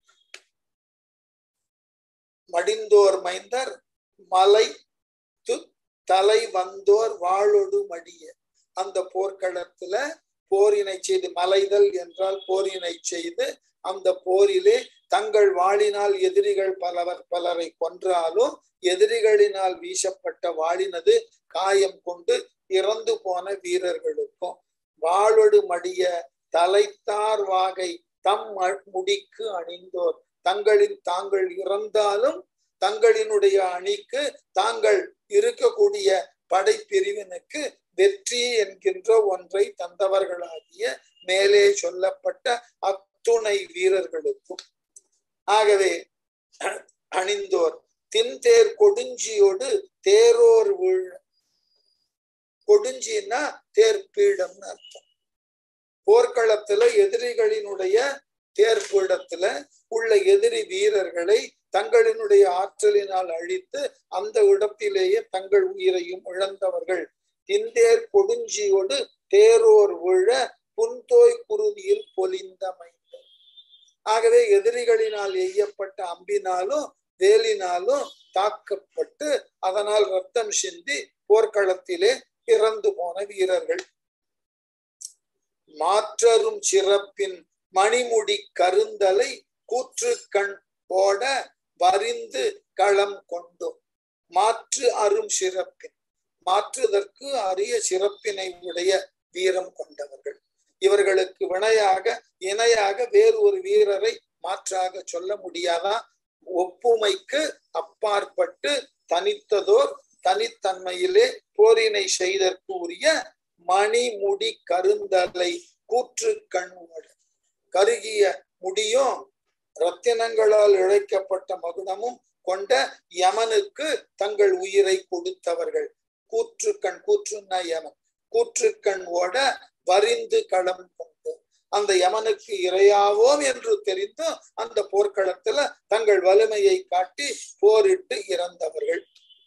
மடிந்தோர் மைந்தர் மலை தலை வந்தோர் வாழொடு மடிய அந்த போர்க்களத்துல போரினை செய்து மலைதல் என்றால் போரினை செய்து அந்த போரிலே தங்கள் வாளினால் எதிரிகள் பலவர் பலரை கொன்றாலும் எதிரிகளினால் வீசப்பட்ட வாளினது காயம் கொண்டு இறந்து போன வீரர்களுக்கும் வாழொடு மடிய தலைத்தார் வாகை தம் முடிக்கு அணிந்தோர் தங்களின் தாங்கள் இறந்தாலும் தங்களினுடைய அணிக்கு தாங்கள் இருக்கக்கூடிய படைப்பிரிவினுக்கு வெற்றி என்கின்ற ஒன்றை தந்தவர்களாகிய மேலே சொல்லப்பட்ட அத்துணை வீரர்களுக்கும் ஆகவே அணிந்தோர் தின்தேர் கொடுஞ்சியோடு தேரோர் வீழ் கொடுஞ்சின்னா தேர் பீடம்னு அர்த்தம் போர்க்களத்துல எதிரிகளினுடைய தேர் பீடத்துல உள்ள எதிரி வீரர்களை தங்களினுடைய ஆற்றலினால் அழித்து அந்த இடத்திலேயே தங்கள் உயிரையும் இழந்தவர்கள் தின்தேர் கொடுஞ்சியோடு தேரோர் விழ புன்தோய் குருதியில் பொலிந்தமைந்த ஆகவே எதிரிகளினால் எய்யப்பட்ட அம்பினாலும் வேலினாலும் தாக்கப்பட்டு அதனால் ரத்தம் சிந்தி போர்க்களத்திலே இறந்து போன வீரர்கள் மாற்றரும் சிறப்பின் மணிமுடி கருந்தலை கூற்று கண் போட வரிந்து களம் கொண்டோம் மாற்று அரும் சிறப்பின் மாற்றுதற்கு அரிய சிறப்பினை உடைய வீரம் கொண்டவர்கள் இவர்களுக்கு வினையாக இணையாக வேறு ஒரு வீரரை மாற்றாக சொல்ல முடியாதா ஒப்புமைக்கு அப்பாற்பட்டு தனித்ததோர் தனித்தன்மையிலே போரினை செய்தற்கு உரிய மணிமுடி கருந்தலை கூற்று கண்வோட கருகிய முடியும் ரத்தினங்களால் இழைக்கப்பட்ட மகுடமும் கொண்ட யமனுக்கு தங்கள் உயிரை கொடுத்தவர்கள் கூற்று கண் கூற்றுன்னா யமன் கூற்று கண் ஓட வரிந்து களம் கொண்டு அந்த யமனுக்கு இரையாவோம் என்று தெரிந்து அந்த போர்க்களத்துல தங்கள் வலிமையை காட்டி போரிட்டு இறந்தவர்கள்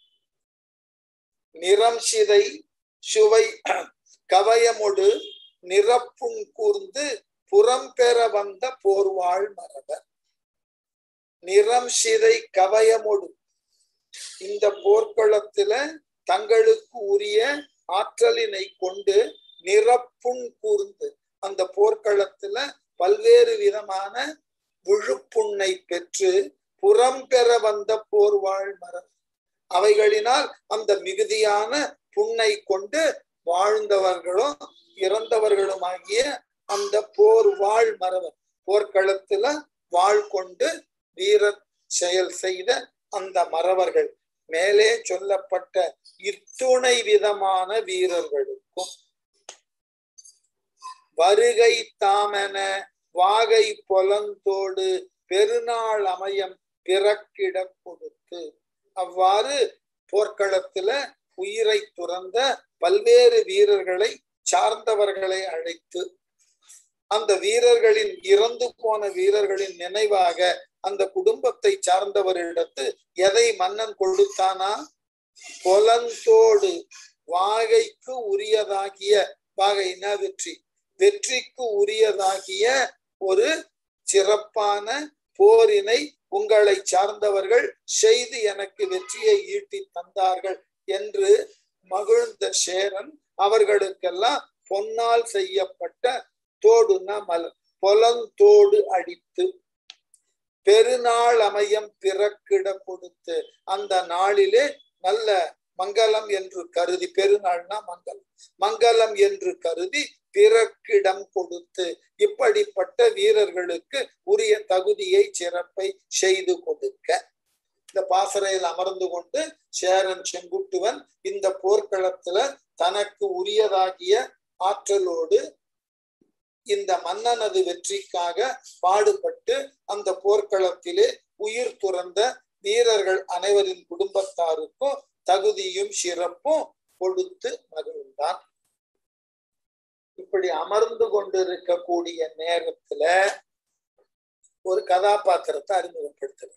நிறம் சிதை சுவை கவயமொடு நிறப்புண் கூர்ந்து புறம் பெற வந்த போர்வாள் மரபர் நிறம் சிதை கவயமொடு இந்த போர்க்களத்துல தங்களுக்கு உரிய ஆற்றலினை கொண்டு நிறப்புண் கூர்ந்து அந்த போர்க்களத்துல பல்வேறு விதமான விழுப்புண்ணை பெற்று புறம் பெற வந்த போர்வாழ் மரம் அவைகளினால் அந்த மிகுதியான புண்ணை கொண்டு வாழ்ந்தவர்களும் இறந்தவர்களும் ஆகிய அந்த போர் வாழ் மரபர் போர்க்களத்துல வாழ் கொண்டு வீர செயல் செய்த அந்த மறவர்கள் மேலே சொல்லப்பட்ட இத்துணை விதமான வீரர்களுக்கும் வருகை தாமென வாகை பொலந்தோடு பெருநாள் அமையம் பிறக்கிட கொடுத்து அவ்வாறு போர்க்களத்துல உயிரை துறந்த பல்வேறு வீரர்களை சார்ந்தவர்களை அழைத்து அந்த வீரர்களின் இறந்து போன வீரர்களின் நினைவாக அந்த குடும்பத்தை சார்ந்தவரிடத்து எதை மன்னன் கொடுத்தானா பொலந்தோடு வாகைக்கு உரியதாகிய வாகைனா வெற்றி வெற்றிக்கு உரியதாகிய ஒரு சிறப்பான போரினை உங்களை சார்ந்தவர்கள் செய்து எனக்கு வெற்றியை ஈட்டி தந்தார்கள் என்று மகிழ்ந்த சேரன் அவர்களுக்கெல்லாம் பொன்னால் செய்யப்பட்ட தோடுனா மலர் பொலந்தோடு அடித்து பெருநாள் அமையம் பிறக்கிட கொடுத்து அந்த நாளிலே நல்ல மங்களம் என்று கருதி பெருநாள்னா மங்களம் மங்களம் என்று கருதி பிறக்கிடம் கொடுத்து இப்படிப்பட்ட வீரர்களுக்கு உரிய தகுதியை சிறப்பை செய்து கொடுக்க இந்த பாசறையில் அமர்ந்து கொண்டு சேரன் செங்குட்டுவன் இந்த போர்க்களத்துல தனக்கு உரியதாகிய ஆற்றலோடு இந்த மன்னனது வெற்றிக்காக பாடுபட்டு அந்த போர்க்களத்திலே உயிர் துறந்த வீரர்கள் அனைவரின் குடும்பத்தாருக்கும் தகுதியும் சிறப்பும் கொடுத்து மகிழ்ந்தான் இப்படி அமர்ந்து கொண்டிருக்கக்கூடிய நேரத்துல ஒரு கதாபாத்திரத்தை அறிமுகப்படுத்துற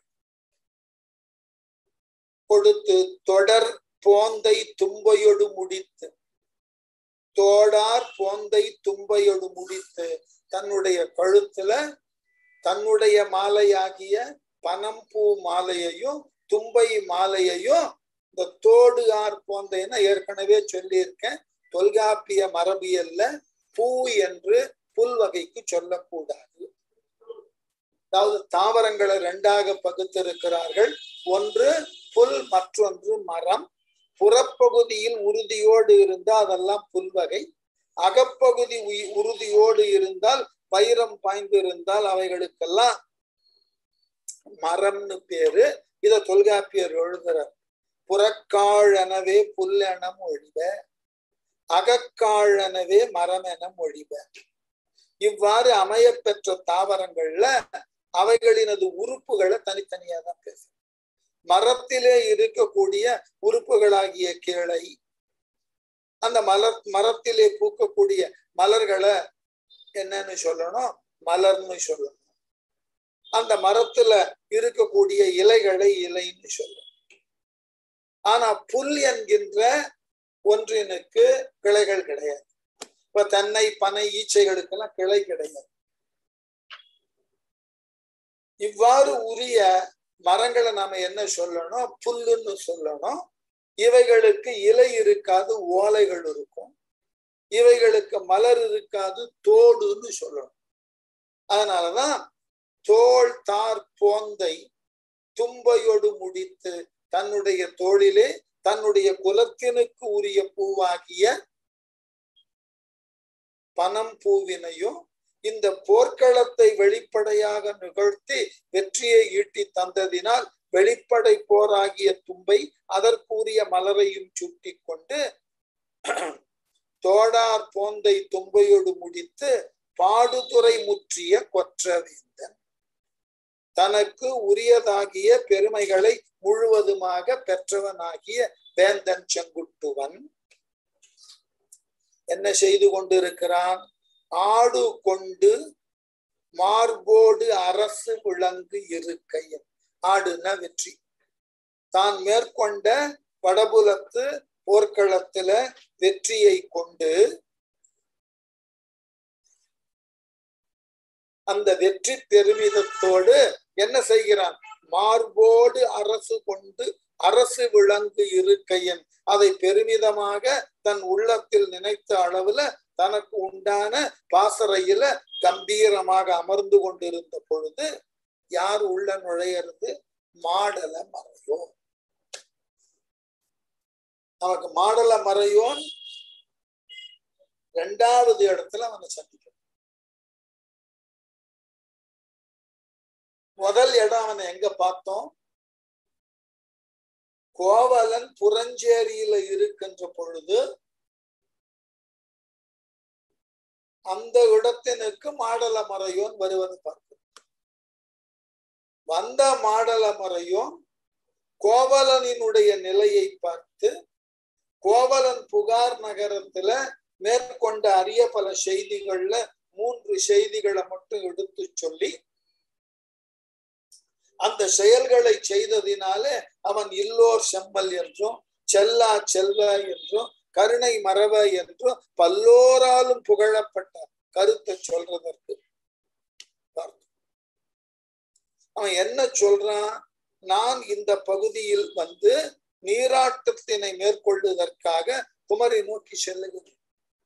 கொடுத்து தொடர் போந்தை தும்பையொடு முடித்து தோடார் போந்தை தும்பையொடு முடித்து தன்னுடைய கழுத்துல தன்னுடைய மாலையாகிய பனம்பூ மாலையையும் தும்பை மாலையையும் இந்த தோடு ஆர் போந்தைன்னு ஏற்கனவே சொல்லியிருக்கேன் தொல்காப்பிய மரபியல்ல பூ என்று புல் வகைக்கு சொல்லக்கூடாது அதாவது தாவரங்களை ரெண்டாக பகுத்திருக்கிறார்கள் ஒன்று புல் மற்றொன்று மரம் புறப்பகுதியில் உறுதியோடு இருந்தால் அதெல்லாம் புல்வகை அகப்பகுதி உறுதியோடு இருந்தால் வைரம் பாய்ந்து இருந்தால் அவைகளுக்கெல்லாம் மரம்னு பேரு இத தொல்காப்பியர் எழுதுறார் புறக்காழனவே புல்லென மொழிப அகக்காழனவே மரம் என மொழிப இவ்வாறு அமைய பெற்ற தாவரங்கள்ல அவைகளினது உறுப்புகளை தனித்தனியா தான் பேசும் மரத்திலே இருக்கக்கூடிய உறுப்புகளாகிய கிளை அந்த மலர் மரத்திலே பூக்கக்கூடிய மலர்களை என்னன்னு சொல்லணும் மலர்னு சொல்லணும் அந்த மரத்துல இருக்கக்கூடிய இலைகளை இலைன்னு சொல்லணும் ஆனா புல் என்கின்ற ஒன்றினுக்கு கிளைகள் கிடையாது இப்ப தென்னை பனை ஈச்சைகளுக்கெல்லாம் கிளை கிடையாது இவ்வாறு உரிய மரங்களை நாம என்ன சொல்லணும் புல்லுன்னு சொல்லணும் இவைகளுக்கு இலை இருக்காது ஓலைகள் இருக்கும் இவைகளுக்கு மலர் இருக்காது தோடுன்னு சொல்லணும் அதனாலதான் தோல் தார் போந்தை தும்பையொடு முடித்து தன்னுடைய தோளிலே தன்னுடைய குலத்தினுக்கு உரிய பூவாகிய பனம் பூவினையும் இந்த போர்க்களத்தை வெளிப்படையாக நிகழ்த்தி வெற்றியை ஈட்டி தந்ததினால் வெளிப்படை போராகிய தும்பை அதற்குரிய மலரையும் சுட்டி கொண்டு தோடார் போந்தை தும்பையோடு முடித்து பாடுதுறை முற்றிய கொற்றவேந்தன் தனக்கு உரியதாகிய பெருமைகளை முழுவதுமாக பெற்றவனாகிய வேந்தன் செங்குட்டுவன் என்ன செய்து கொண்டிருக்கிறான் ஆடு கொண்டு மார்போடு அரசு விளங்கு இருக்கையன் ஆடுன வெற்றி தான் மேற்கொண்ட வடபுலத்து போர்க்களத்துல வெற்றியை கொண்டு அந்த வெற்றி பெருமிதத்தோடு என்ன செய்கிறான் மார்போடு அரசு கொண்டு அரசு விளங்கு இருக்கையன் அதை பெருமிதமாக தன் உள்ளத்தில் நினைத்த அளவுல தனக்கு உண்டான பாசறையில கம்பீரமாக அமர்ந்து கொண்டிருந்த பொழுது யார் உள்ள நுழையிறது மாடல மறையோன் நமக்கு மாடல மறையோன் ரெண்டாவது இடத்துல அவனை சந்திக்க முதல் இடம் அவனை எங்க பார்த்தோம் கோவலன் புறஞ்சேரியில இருக்கின்ற பொழுது அந்த இடத்தினுக்கு மாடல மறையோன் வருவது பார்க்கிறோம் வந்த மாடல மறையோன் கோவலனினுடைய நிலையை பார்த்து கோவலன் புகார் நகரத்துல மேற்கொண்ட அரிய பல செய்திகள்ல மூன்று செய்திகளை மட்டும் எடுத்து சொல்லி அந்த செயல்களை செய்ததினாலே அவன் இல்லோர் செம்மல் என்றும் செல்லா செல்வ என்றும் கருணை மரப என்றும் பல்லோராலும் புகழப்பட்ட கருத்தை சொல்றதற்கு அவன் என்ன சொல்றான் நான் இந்த பகுதியில் வந்து நீராட்டத்தினை மேற்கொள்வதற்காக குமரி நோக்கி செல்லுகிறேன்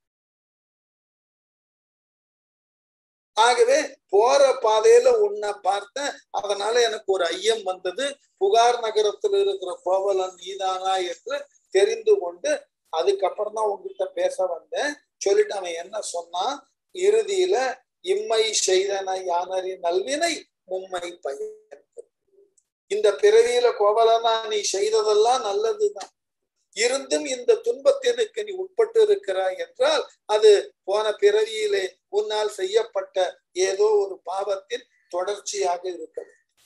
ஆகவே போற பாதையில உன்னை பார்த்தேன் அதனால எனக்கு ஒரு ஐயம் வந்தது புகார் நகரத்தில் இருக்கிற கோவலன் நீதானா என்று தெரிந்து கொண்டு அதுக்கப்புறம் தான் உங்ககிட்ட பேச வந்தேன் சொல்லிட்டு அவன் என்ன சொன்னான் இறுதியில இம்மை செய்தன யானரி நல்வினை மும்மை பயன் இந்த பிறவியில கோவலனா நீ செய்ததெல்லாம் நல்லதுதான் இருந்தும் இந்த துன்பத்திற்கு நீ உட்பட்டு இருக்கிறாய் என்றால் அது போன பிறவியிலே உன்னால் செய்யப்பட்ட ஏதோ ஒரு பாவத்தின் தொடர்ச்சியாக இருக்க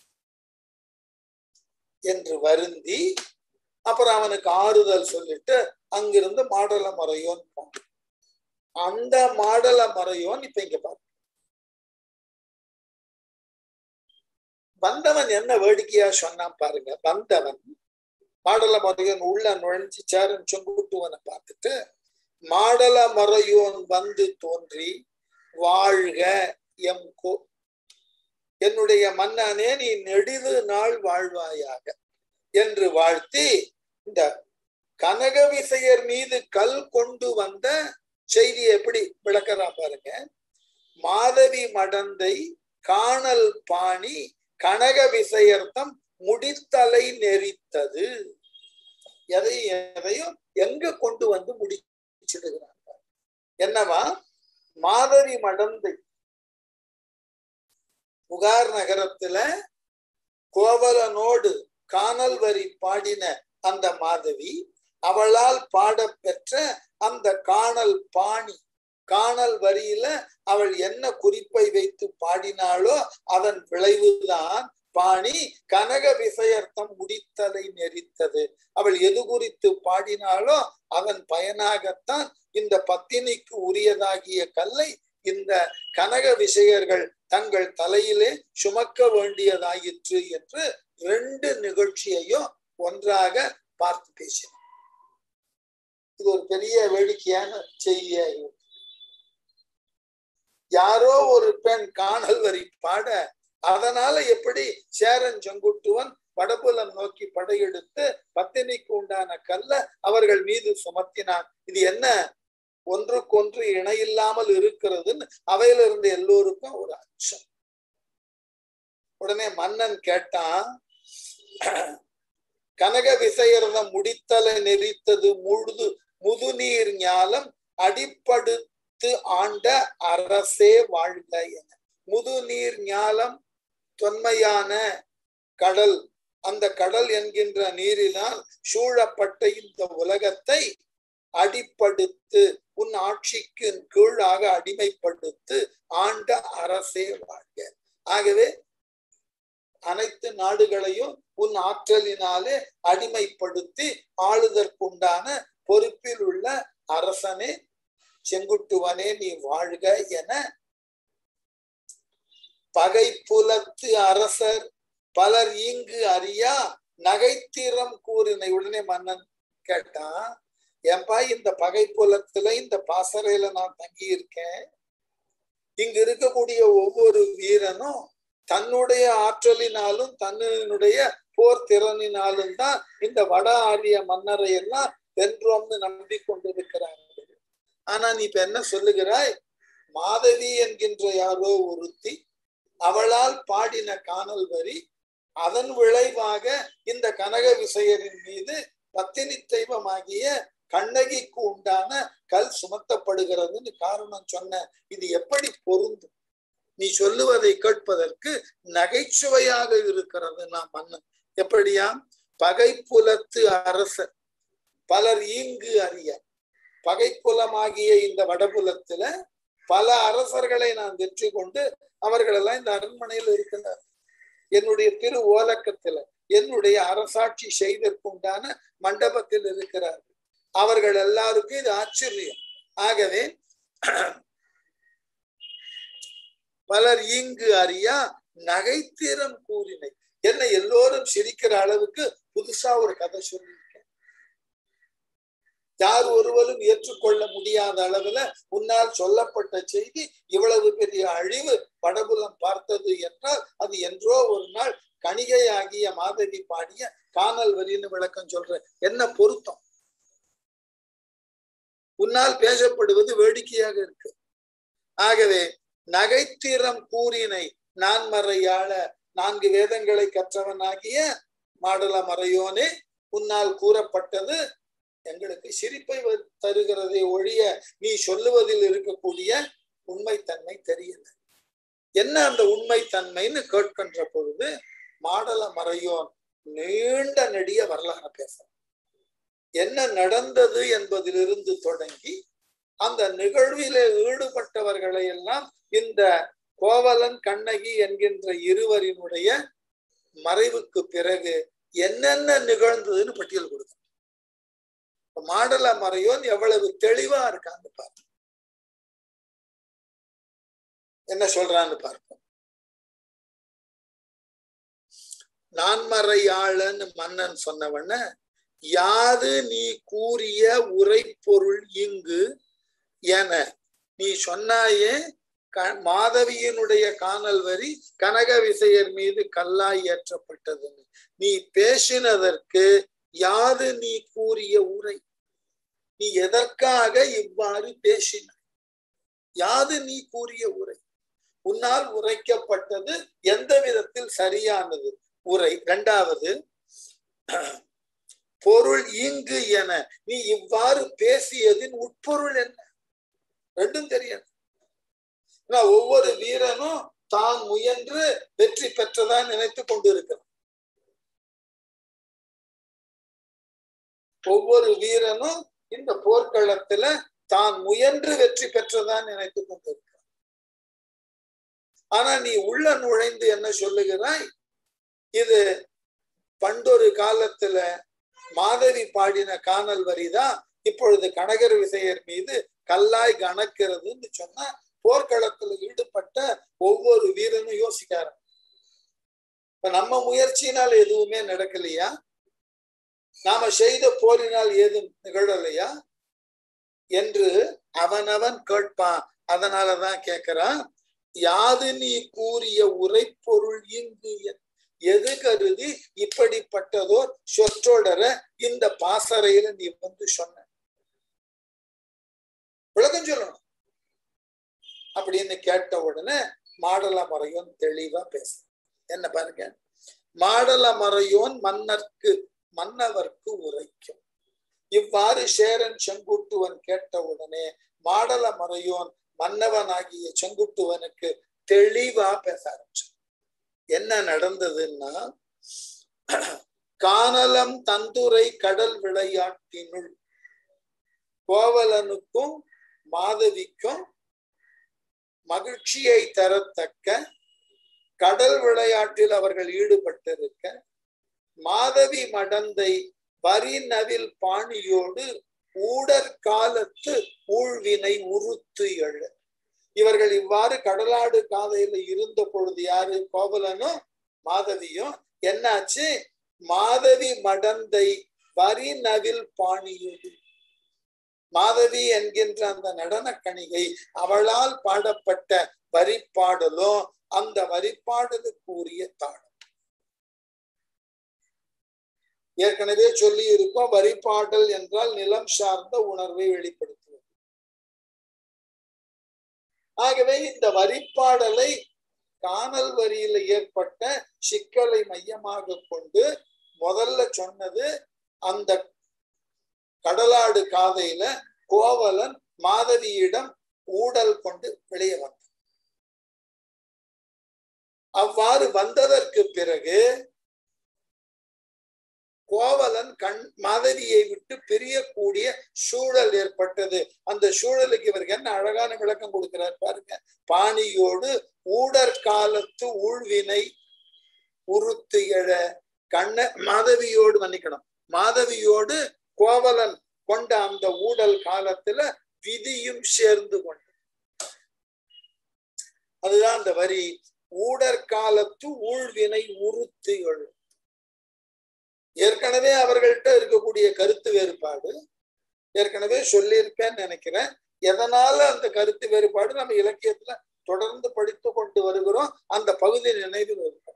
என்று வருந்தி அப்புறம் அவனுக்கு ஆறுதல் சொல்லிட்டு அங்கிருந்து மாடல மறையோன் போனான் அந்த மாடல மறையோன் இப்ப இங்க பாரு வந்தவன் என்ன வேடிக்கையா சொன்னான் பாருங்க வந்தவன் மாடல மறையோன் உள்ள நுழைஞ்சு சேரன் செங்குட்டுவனை பார்த்துட்டு மாடல மறையோன் வந்து தோன்றி வாழ்க எம் கோ என்னுடைய மன்னனே நீ நெடிது நாள் வாழ்வாயாக என்று வாழ்த்தி இந்த கனக விசையர் மீது கல் கொண்டு வந்த செய்தி எப்படி விளக்கறான் பாருங்க மாதவி மடந்தை காணல் பாணி கனக விசையர்த்தம் முடித்தலை நெறித்தது எதையும் எதையும் எங்க கொண்டு வந்து முடிச்சிடுகிறாங்க என்னவா மாதவி மடந்தை புகார் நகரத்துல கோவலனோடு காணல் வரி பாடின அந்த மாதவி அவளால் பாட பெற்ற அந்த காணல் பாணி காணல் வரியில அவள் என்ன குறிப்பை வைத்து பாடினாளோ அதன் விளைவுதான் பாணி கனக விசையர்த்தம் முடித்தலை நெறித்தது அவள் எது குறித்து பாடினாலோ அதன் பயனாகத்தான் இந்த பத்தினிக்கு உரியதாகிய கல்லை இந்த கனக விஷயர்கள் தங்கள் தலையிலே சுமக்க வேண்டியதாயிற்று என்று ரெண்டு நிகழ்ச்சியையும் ஒன்றாக பார்த்து பேசினோம் இது ஒரு பெரிய வேடிக்கையான செய்தியா இருக்கு யாரோ ஒரு பெண் காணல் வரி பாட அதனால எப்படி சேரன் செங்குட்டுவன் வடபுலம் நோக்கி படையெடுத்து பத்தினிக்கு உண்டான கல்ல அவர்கள் மீது சுமத்தினான் இது என்ன ஒன்றுக்கொன்று இணையில்லாமல் இருக்கிறதுன்னு அவையில இருந்த எல்லோருக்கும் ஒரு அச்சம் உடனே மன்னன் கேட்டான் கனக விசையர்தம் முடித்தலை நெறித்தது முழுது முதுநீர் ஞாலம் அடிப்படுத்து ஆண்ட அரசே வாழ்க என முதுநீர் ஞாலம் தொன்மையான கடல் அந்த கடல் என்கின்ற நீரினால் சூழப்பட்ட இந்த உலகத்தை அடிப்படுத்து உன் ஆட்சிக்கு கீழாக அடிமைப்படுத்து ஆண்ட அரசே வாழ்க ஆகவே அனைத்து நாடுகளையும் உன் ஆற்றலினாலே அடிமைப்படுத்தி ஆளுதற்குண்டான பொறுப்பில் உள்ள அரசனே செங்குட்டுவனே நீ வாழ்க என பகை புலத்து அரசர் பலர் இங்கு அறியா நகைத்திறம் கூறினை உடனே மன்னன் கேட்டான் ஏன்பா இந்த பகை புலத்துல இந்த பாசறையில நான் தங்கி இருக்கேன் இங்க இருக்கக்கூடிய ஒவ்வொரு வீரனும் தன்னுடைய ஆற்றலினாலும் தன்னுடைய போர் திறனினாலும் தான் இந்த வட ஆரிய மன்னரை எல்லாம் வென்றோம்னு நம்பி கொண்டிருக்கிறார்கள் ஆனா நீ இப்ப என்ன சொல்லுகிறாய் மாதவி என்கின்ற யாரோ ஒருத்தி அவளால் பாடின காணல் வரி அதன் விளைவாக இந்த கனக விசையரின் மீது பத்தினி தெய்வமாகிய கண்ணகிக்கு உண்டான கல் சுமத்தப்படுகிறதுன்னு காரணம் சொன்ன இது எப்படி பொருந்தும் நீ சொல்லுவதை கேட்பதற்கு நகைச்சுவையாக இருக்கிறது நான் மன்னன் எப்படியா பகைப்புலத்து அரசர் பலர் ஈங்கு அறிய பகைப்புலமாகிய இந்த வடபுலத்துல பல அரசர்களை நான் வெற்றி கொண்டு அவர்கள் எல்லாம் இந்த அரண்மனையில் இருக்கிறார் என்னுடைய திரு ஓலக்கத்துல என்னுடைய அரசாட்சி செய்தற்குண்டான மண்டபத்தில் இருக்கிறார்கள் அவர்கள் எல்லாருக்கும் இது ஆச்சரியம் ஆகவே பலர் இங்கு அறியா நகைத்திறம் கூறினை என்ன எல்லோரும் சிரிக்கிற அளவுக்கு புதுசா ஒரு கதை சொல்லியிருக்கேன் யார் ஒருவரும் ஏற்றுக்கொள்ள முடியாத அளவுல உன்னால் சொல்லப்பட்ட செய்தி இவ்வளவு பெரிய அழிவு வடபுலம் பார்த்தது என்றால் அது என்றோ ஒரு நாள் கணிகை ஆகிய மாதவி பாடிய காணல் வரின்னு விளக்கம் சொல்ற என்ன பொருத்தம் உன்னால் பேசப்படுவது வேடிக்கையாக இருக்கு ஆகவே நகைத்திறம் கூறினை நான்மறையாள நான்கு வேதங்களை கற்றவனாகிய மாடல மறையோனே உன்னால் கூறப்பட்டது எங்களுக்கு சிரிப்பை தருகிறதை ஒழிய நீ சொல்லுவதில் இருக்கக்கூடிய உண்மைத்தன்மை தெரியல என்ன அந்த உண்மைத்தன்மைன்னு கேட்கின்ற பொழுது மாடல மறையோன் நீண்ட நெடிய வரலாறு பேச என்ன நடந்தது என்பதிலிருந்து தொடங்கி அந்த நிகழ்விலே ஈடுபட்டவர்களை எல்லாம் இந்த கோவலன் கண்ணகி என்கின்ற இருவரினுடைய மறைவுக்கு பிறகு என்னென்ன நிகழ்ந்ததுன்னு பட்டியல் கொடுக்க மாடல மறையோன் எவ்வளவு தெளிவா இருக்கான்னு பார்ப்போம் என்ன சொல்றான்னு பார்ப்போம் நான்மறையாளன் மன்னன் சொன்னவன யாது நீ கூறிய உரைப்பொருள் இங்கு என நீ சொன்னாயே மாதவியினுடைய காணல் வரி கனக விசையர் மீது கல்லாய் ஏற்றப்பட்டது நீ பேசினதற்கு யாது நீ கூறிய உரை நீ எதற்காக இவ்வாறு பேசினாய் யாது நீ கூறிய உரை உன்னால் உரைக்கப்பட்டது எந்த விதத்தில் சரியானது உரை இரண்டாவது பொருள் இங்கு என நீ இவ்வாறு பேசியதின் உட்பொருள் என்ன ரெண்டும் தெரியாது ஒவ்வொரு வீரனும் தான் முயன்று வெற்றி பெற்றதா நினைத்து கொண்டிருக்கிறான் ஒவ்வொரு வீரனும் இந்த போர்க்களத்துல தான் முயன்று வெற்றி பெற்றதா நினைத்து கொண்டிருக்கிறான் ஆனா நீ உள்ள நுழைந்து என்ன சொல்லுகிறாய் இது பண்டொரு காலத்துல மாதவி பாடின காணல் வரிதான் இப்பொழுது கனகர் விசையர் மீது கல்லாய் கணக்கிறதுன்னு சொன்னா போர்க்களத்துல ஈடுபட்ட ஒவ்வொரு வீரனும் யோசிக்காரு இப்ப நம்ம முயற்சியினால் எதுவுமே நடக்கலையா நாம செய்த போரினால் ஏதும் நிகழலையா என்று அவனவன் கேட்பான் அதனாலதான் கேட்கிறான் யாது நீ கூறிய உரைப்பொருள் இங்கு எது கருதி இப்படிப்பட்டதோர் சொற்றொடர இந்த பாசறையில நீ வந்து சொன்ன விளக்கம் சொல்லணும் அப்படின்னு கேட்ட உடனே மாடல மறையோன் தெளிவா பேச என்ன பாருங்க மாடல மறையோன் மன்னர்க்கு மன்னவர்க்கு உரைக்கும் இவ்வாறு சேரன் செங்குட்டுவன் கேட்ட உடனே மாடல மறையோன் மன்னவனாகிய செங்குட்டுவனுக்கு தெளிவா பேச ஆரம்பிச்சான் என்ன நடந்ததுன்னா கானலம் தந்துரை கடல் விளையாட்டினுள் கோவலனுக்கும் மாதவிக்கும் மகிழ்ச்சியை தரத்தக்க கடல் விளையாட்டில் அவர்கள் ஈடுபட்டிருக்க மாதவி மடந்தை வரி நவில் பாணியோடு ஊடற் காலத்து ஊழ்வினை உறுத்து எழ இவர்கள் இவ்வாறு கடலாடு காதையில இருந்த பொழுது யாரு கோவலனும் மாதவியும் என்னாச்சு மாதவி மடந்தை வரி நவில் பாணியோடு மாதவி என்கின்ற அந்த நடன கணிகை அவளால் பாடப்பட்ட வரிப்பாடலும் அந்த வரிப்பாடலுக்கு உரிய தாளம் ஏற்கனவே சொல்லி இருக்கோம் வரிப்பாடல் என்றால் நிலம் சார்ந்த உணர்வை வெளிப்படுத்துவது ஆகவே இந்த வரிப்பாடலை காணல் வரியில ஏற்பட்ட சிக்கலை மையமாக கொண்டு முதல்ல சொன்னது அந்த கடலாடு காதையில கோவலன் மாதவியிடம் ஊடல் கொண்டு வெளியே வந்தான் அவ்வாறு வந்ததற்கு பிறகு கோவலன் கண் மாதவியை விட்டு பிரியக்கூடிய சூழல் ஏற்பட்டது அந்த சூழலுக்கு இவருக்கு என்ன அழகான விளக்கம் கொடுக்கிறார் பாருங்க பாணியோடு ஊடற்காலத்து ஊழ்வினை உறுத்து எழ கண்ண மாதவியோடு மன்னிக்கணும் மாதவியோடு கோவலன் கொண்ட அந்த ஊடல் காலத்துல விதியும் சேர்ந்து கொண்டு அதுதான் அந்த வரி ஊடற்காலத்து ஊழ்வினை உறுத்து எழு ஏற்கனவே அவர்கள்ட்ட இருக்கக்கூடிய கருத்து வேறுபாடு ஏற்கனவே சொல்லியிருக்கேன்னு நினைக்கிறேன் எதனால அந்த கருத்து வேறுபாடு நம்ம இலக்கியத்துல தொடர்ந்து படித்து கொண்டு வருகிறோம் அந்த பகுதி நினைவில் இருக்கும்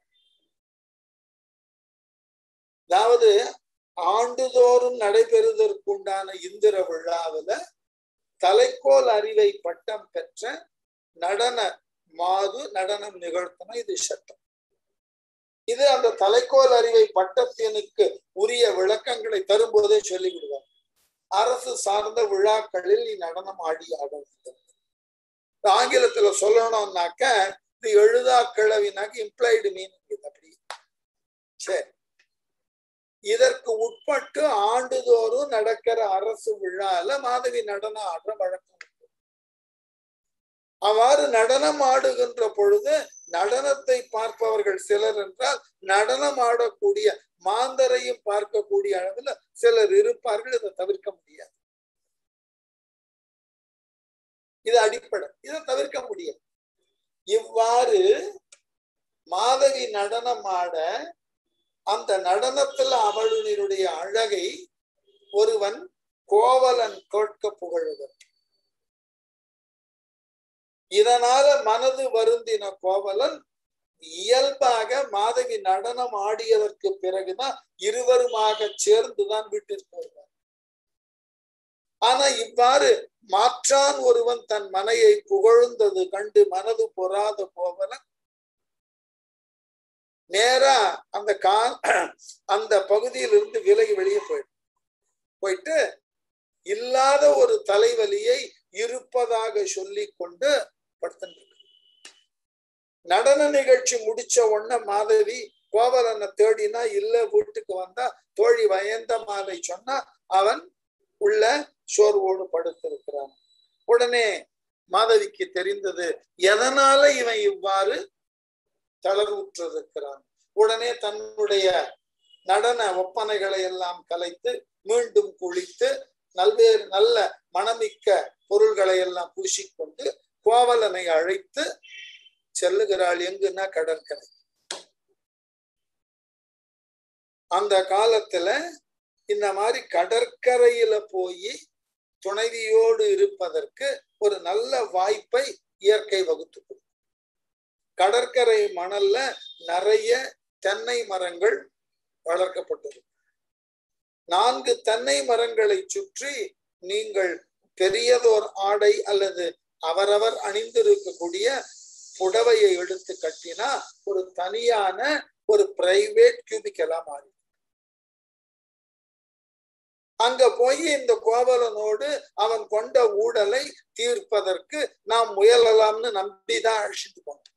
அதாவது ஆண்டுதோறும் நடைபெறுவதற்குண்டான இந்திர விழாவில தலைக்கோல் அறிவை பட்டம் பெற்ற நடன மாது நடனம் நிகழ்த்தணும் இது சட்டம் இது அந்த தலைக்கோல் அறிவை பட்டத்தினுக்கு உரிய விளக்கங்களை தரும்போதே சொல்லி விடுவார் அரசு சார்ந்த விழாக்களில் நீ நடனம் ஆடி ஆட வேண்டும் ஆங்கிலத்துல சொல்லணும்னாக்க இது எழுதா கிழவினாக்க இம்ப்ளைடு மீனிங் அப்படி சரி இதற்கு உட்பட்டு ஆண்டுதோறும் நடக்கிற அரசு விழால மாதவி நடனம் ஆடுற வழக்கம் அவ்வாறு நடனம் ஆடுகின்ற பொழுது நடனத்தை பார்ப்பவர்கள் சிலர் என்றால் நடனம் ஆடக்கூடிய மாந்தரையும் பார்க்கக்கூடிய அளவுல சிலர் இருப்பார்கள் இதை தவிர்க்க முடியாது இது அடிப்படை இதை தவிர்க்க முடியாது இவ்வாறு மாதவி நடனம் ஆட அந்த நடனத்துல அவளினுடைய அழகை ஒருவன் கோவலன் கேட்க புகழுகிறான் இதனால மனது வருந்தின கோவலன் இயல்பாக மாதவி நடனம் ஆடியதற்கு பிறகுதான் இருவருமாக சேர்ந்துதான் வீட்டிற்கு வருவார் ஆனா இவ்வாறு மாற்றான் ஒருவன் தன் மனையை புகழ்ந்தது கண்டு மனது பொறாத கோவலன் நேரா அந்த கா அந்த பகுதியிலிருந்து விலகி வெளியே போயிட்டு போயிட்டு இல்லாத ஒரு தலைவலியை இருப்பதாக சொல்லி கொண்டு படுத்து நடன நிகழ்ச்சி முடிச்ச உடனே மாதவி கோவலனை தேடினா இல்ல வீட்டுக்கு வந்தா தோழி வயந்த மாலை சொன்னா அவன் உள்ள சோர்வோடு படுத்திருக்கிறான் உடனே மாதவிக்கு தெரிந்தது எதனால இவன் இவ்வாறு தளர்வுற்றிருக்கிறான் உடனே தன்னுடைய நடன ஒப்பனைகளை எல்லாம் கலைத்து மீண்டும் குளித்து நல்வேறு நல்ல மணமிக்க பொருள்களை எல்லாம் பூசிக்கொண்டு கோவலனை அழைத்து செல்லுகிறாள் எங்குன்னா கடற்கரை அந்த காலத்துல இந்த மாதிரி கடற்கரையில போய் துணைவியோடு இருப்பதற்கு ஒரு நல்ல வாய்ப்பை இயற்கை வகுத்து கொடுக்கும் கடற்கரை மணல்ல நிறைய தென்னை மரங்கள் வளர்க்கப்பட்டிருக்கும் நான்கு தென்னை மரங்களை சுற்றி நீங்கள் பெரியதோர் ஆடை அல்லது அவரவர் அணிந்திருக்கக்கூடிய புடவையை எடுத்து கட்டினா ஒரு தனியான ஒரு பிரைவேட் கியூபிக்கலா மாறி அங்க போய் இந்த கோவலனோடு அவன் கொண்ட ஊடலை தீர்ப்பதற்கு நாம் முயலலாம்னு நம்பிதான் அழைச்சிட்டு போனோம்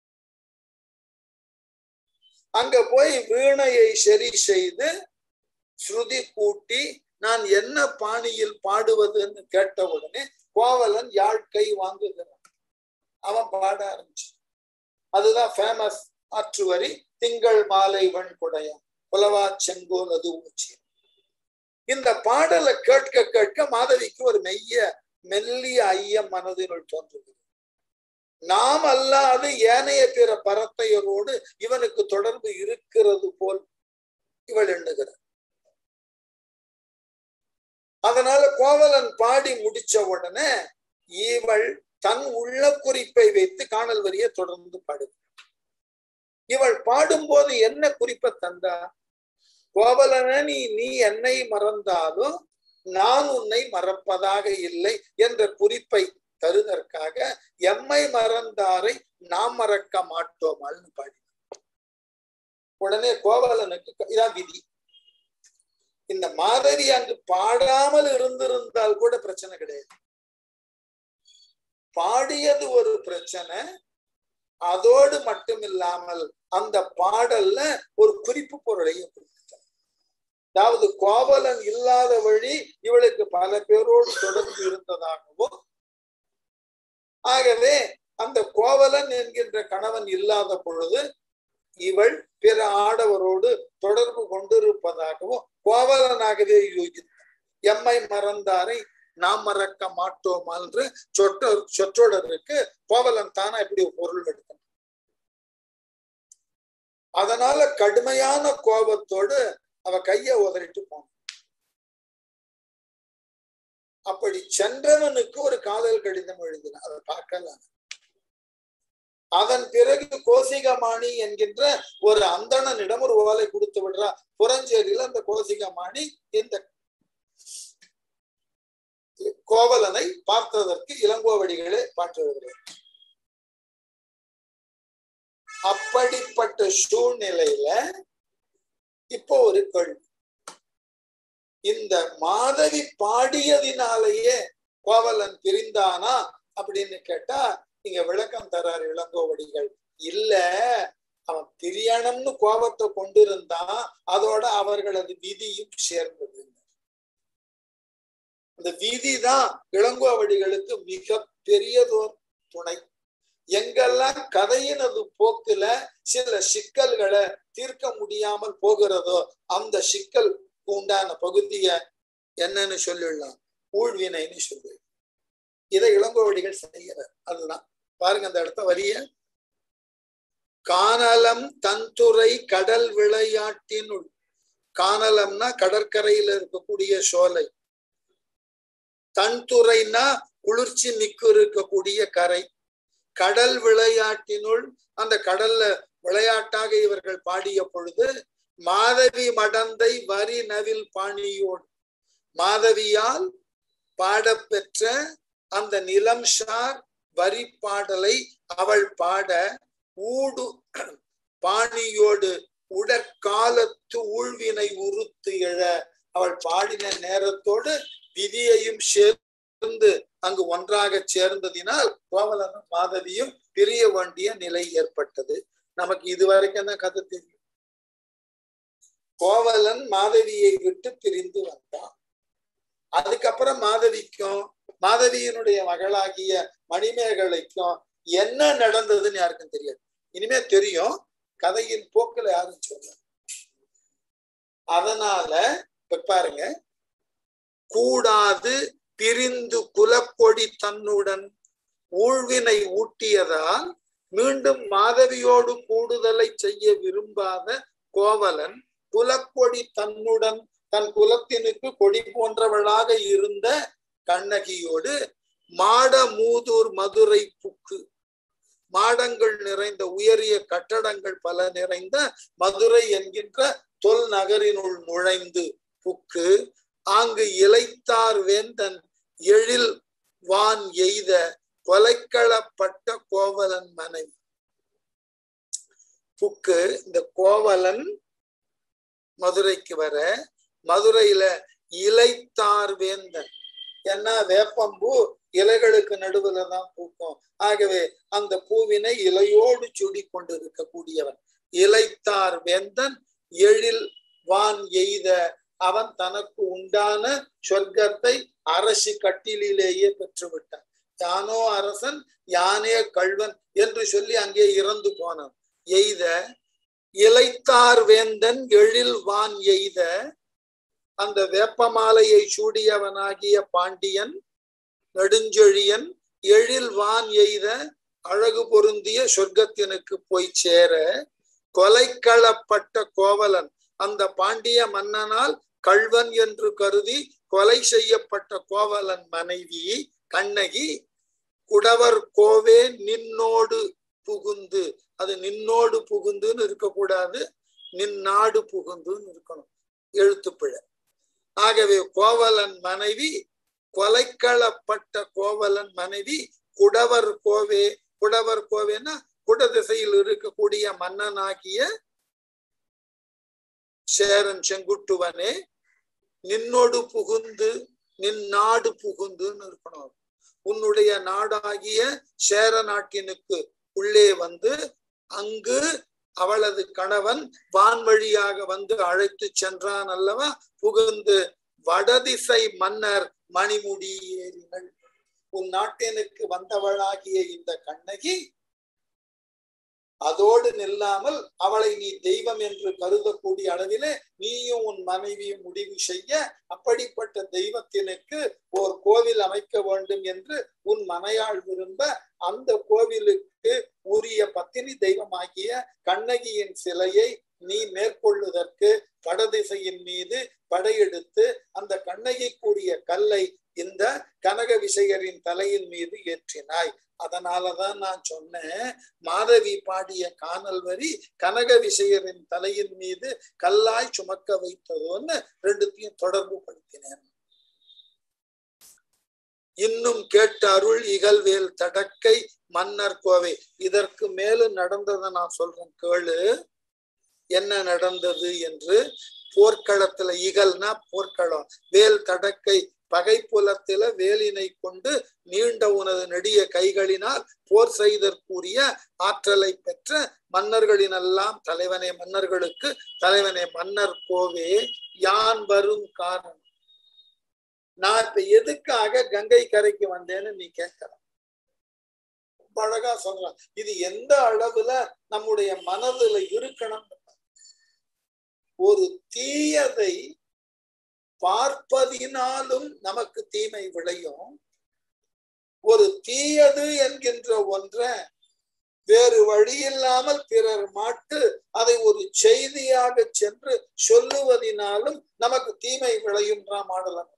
அங்க போய் வீணையை சரி செய்து ஸ்ருதி கூட்டி நான் என்ன பாணியில் பாடுவதுன்னு கேட்ட உடனே கோவலன் யாழ்கை வாங்குகிறான் அவன் பாட ஆரம்பிச்சு அதுதான் ஃபேமஸ் ஆற்று வரி திங்கள் மாலை வெண்குடையான் புலவா செங்கோல் அது ஊச்சி இந்த பாடலை கேட்க கேட்க மாதவிக்கு ஒரு மெய்ய மெல்லிய ஐயம் மனதினுள் தோன்றுகிறது நாம் அல்லாது ஏனைய பிற பரத்தையரோடு இவனுக்கு தொடர்பு இருக்கிறது போல் இவள் எண்ணுகிறார் அதனால கோவலன் பாடி முடிச்ச உடனே இவள் தன் உள்ள குறிப்பை வைத்து காணல் வரிய தொடர்ந்து பாடுகிறார் இவள் பாடும்போது என்ன குறிப்பை தந்தா கோவலன நீ நீ என்னை மறந்தாலும் நான் உன்னை மறப்பதாக இல்லை என்ற குறிப்பை தருதற்காக எம்மை மறந்தாரை நாம் மறக்க மாட்டோமால்னு பாடி உடனே கோவலனுக்கு இதான் விதி இந்த மாதவி அங்கு பாடாமல் இருந்திருந்தால் கூட பிரச்சனை கிடையாது பாடியது ஒரு பிரச்சனை அதோடு மட்டும் இல்லாமல் அந்த பாடல்ல ஒரு குறிப்பு பொருளையும் கொடுத்தார் அதாவது கோவலன் இல்லாத வழி இவளுக்கு பல பேரோடு தொடர்பு இருந்ததாகவும் ஆகவே அந்த கோவலன் என்கின்ற கணவன் இல்லாத பொழுது இவள் பிற ஆடவரோடு தொடர்பு கொண்டிருப்பதாகவும் கோவலனாகவே யோகித்தார் எம்மை மறந்தாரை நாம் மறக்க மாட்டோம் என்று சொற்றொர் சொற்றொடருக்கு கோவலன் தானா இப்படி ஒரு பொருள் எடுக்கணும் அதனால கடுமையான கோபத்தோடு அவ கைய உதறிட்டு போனான் அப்படி சென்றவனுக்கு ஒரு காதல் கடிதம் எழுதினான் அதை பார்க்கலாம் அதன் பிறகு கோசிகமாணி என்கின்ற ஒரு அந்தணனிடம் ஒரு ஓலை கொடுத்து விடுறா புறஞ்சேரியில அந்த கோசிகமாணி இந்த கோவலனை பார்த்ததற்கு இளங்கோவடிகளே பாட்டு வருகிறார் அப்படிப்பட்ட சூழ்நிலையில இப்போ ஒரு கேள்வி இந்த மாதவி பாடியதினாலேயே கோவலன் பிரிந்தானா அப்படின்னு கேட்டா நீங்க விளக்கம் தர்றாரு இளங்கோவடிகள் இல்ல அவன் பிரியணும்னு கோபத்தை கொண்டிருந்தான் அதோட அவர்களது விதியும் சேர்ந்தது அந்த விதி தான் இளங்கோவடிகளுக்கு மிக பெரியதோர் துணை எங்கெல்லாம் கதையினது போக்குல சில சிக்கல்களை தீர்க்க முடியாமல் போகிறதோ அந்த சிக்கல் உண்டான பகுதிய என்னன்னு சொல்லிடலாம் ஊழ்வினைன்னு சொல்லு இதை இளங்கோவடிகள் செய்யறார் அதுதான் பாருங்க அந்த இடத்த வரிய கானலம் தன்துறை கடல் விளையாட்டினுள் கானலம்னா கடற்கரையில இருக்கக்கூடிய சோலை தன்துறைனா குளிர்ச்சி மிக்கு இருக்கக்கூடிய கரை கடல் விளையாட்டினுள் அந்த கடல்ல விளையாட்டாக இவர்கள் பாடிய பொழுது மாதவி மடந்தை வரி நவில் பாணியோடு மாதவியால் பாடப்பெற்ற அந்த நிலம் சார் வரி பாடலை அவள் பாட ஊடு பாணியோடு உடற்காலத்து ஊழ்வினை உறுத்து எழ அவள் பாடின நேரத்தோடு விதியையும் சேர்ந்து அங்கு ஒன்றாக சேர்ந்ததினால் கோவலனும் மாதவியும் பிரிய வேண்டிய நிலை ஏற்பட்டது நமக்கு இதுவரைக்கும் தான் கதை தெரியும் கோவலன் மாதவியை விட்டு பிரிந்து வந்தான் அதுக்கப்புறம் மாதவிக்கும் மாதவியினுடைய மகளாகிய மணிமேகலைக்கும் என்ன நடந்ததுன்னு யாருக்கும் தெரியாது இனிமே தெரியும் கதையின் போக்குல யாரும் சொல்ல அதனால இப்ப பாருங்க கூடாது பிரிந்து குலக்கொடி தன்னுடன் ஊழ்வினை ஊட்டியதால் மீண்டும் மாதவியோடு கூடுதலை செய்ய விரும்பாத கோவலன் குலக்கொடி தன்னுடன் தன் குலத்தினுக்கு கொடி போன்றவளாக இருந்த கண்ணகியோடு மாட மூதூர் மதுரை புக்கு மாடங்கள் நிறைந்த உயரிய கட்டடங்கள் பல நிறைந்த மதுரை என்கின்ற தொல் நகரினுள் நுழைந்து புக்கு ஆங்கு இலைத்தார் வேந்தன் எழில் வான் எய்த கொலைக்களப்பட்ட கோவலன் மனைவி புக்கு இந்த கோவலன் மதுரைக்கு வர மதுரையில இலைத்தார் வேந்தன் ஏன்னா வேப்பம்பூ இலைகளுக்கு நடுவுல தான் பூக்கும் ஆகவே அந்த பூவினை இலையோடு சுடி கொண்டு இருக்கக்கூடியவன் இலைத்தார் வேந்தன் எழில் வான் எய்த அவன் தனக்கு உண்டான சொர்க்கத்தை அரசு கட்டிலேயே பெற்றுவிட்டான் யானோ அரசன் யானே கள்வன் என்று சொல்லி அங்கே இறந்து போனான் எய்த இலைத்தார் வேந்தன் எழில் வான் எய்த அந்த வேப்பமாலையை சூடியவனாகிய பாண்டியன் நெடுஞ்செழியன் எழில் வான் எய்த அழகு பொருந்திய சொர்க்கத்தினுக்கு போய் சேர கொலைக்களப்பட்ட கோவலன் அந்த பாண்டிய மன்னனால் கள்வன் என்று கருதி கொலை செய்யப்பட்ட கோவலன் மனைவி கண்ணகி குடவர் கோவே நின்னோடு புகுந்து அது நின்னோடு புகுந்துன்னு இருக்கக்கூடாது நின்னாடு புகுந்துன்னு இருக்கணும் எழுத்துப்பிழை ஆகவே கோவலன் மனைவி கொலைக்களப்பட்ட கோவலன் மனைவி குடவர் கோவே குடவர் கோவேன்னா குட திசையில் இருக்கக்கூடிய மன்னனாகிய சேரன் செங்குட்டுவனே நின்னோடு புகுந்து நின் நாடு புகுந்துன்னு இருக்கணும் உன்னுடைய நாடாகிய சேர நாட்டினுக்கு உள்ளே வந்து அங்கு அவளது கணவன் வான்வழியாக வந்து அழைத்து சென்றான் அல்லவா புகுந்து வடதிசை மன்னர் மணிமுடி ஏறினள் உன் நாட்டினுக்கு வந்தவளாகிய இந்த கண்ணகி அதோடு நில்லாமல் அவளை நீ தெய்வம் என்று கருதக்கூடிய அளவிலே நீயும் உன் மனைவியும் முடிவு செய்ய அப்படிப்பட்ட தெய்வத்தினுக்கு ஓர் கோவில் அமைக்க வேண்டும் என்று உன் மனையாள் விரும்ப அந்த கோவிலுக்கு உரிய பத்தினி தெய்வமாகிய கண்ணகியின் சிலையை நீ மேற்கொள்ளுதற்கு வடதிசையின் மீது படையெடுத்து அந்த கண்ணகிக்குரிய கல்லை இந்த கனக விசையரின் தலையின் மீது ஏற்றினாய் அதனாலதான் நான் சொன்னேன் மாதவி பாடிய காணல் வரி கனக விசையரின் தலையின் மீது கல்லாய் சுமக்க வைத்ததோன்னு ரெண்டுத்தையும் தொடர்பு படுத்தினேன் இன்னும் கேட்ட அருள் இகழ்வேல் தடக்கை மன்னர் கோவை இதற்கு மேலும் நடந்ததை நான் சொல்றேன் கேளு என்ன நடந்தது என்று போர்க்களத்துல இகழ்னா போர்க்களம் வேல் தடக்கை பகைப்புலத்தில வேலினை கொண்டு நீண்ட உனது நெடிய கைகளினால் போர் செய்தற்குரிய ஆற்றலை பெற்ற மன்னர்களினெல்லாம் தலைவனே மன்னர்களுக்கு தலைவனே மன்னர் கோவே யான் வரும் காரணம் நான் இப்ப எதுக்காக கங்கை கரைக்கு வந்தேன்னு நீ கேட்கலாம் ரொம்ப அழகா சொல்றான் இது எந்த அளவுல நம்முடைய மனதுல இருக்கணும் ஒரு தீயதை பார்ப்பதினாலும் நமக்கு தீமை விளையும் ஒரு தீயது என்கின்ற ஒன்றை வேறு வழி இல்லாமல் பிறர் மாட்டு அதை ஒரு செய்தியாக சென்று சொல்லுவதினாலும் நமக்கு தீமை விளையும்ன்றா மாடலாம்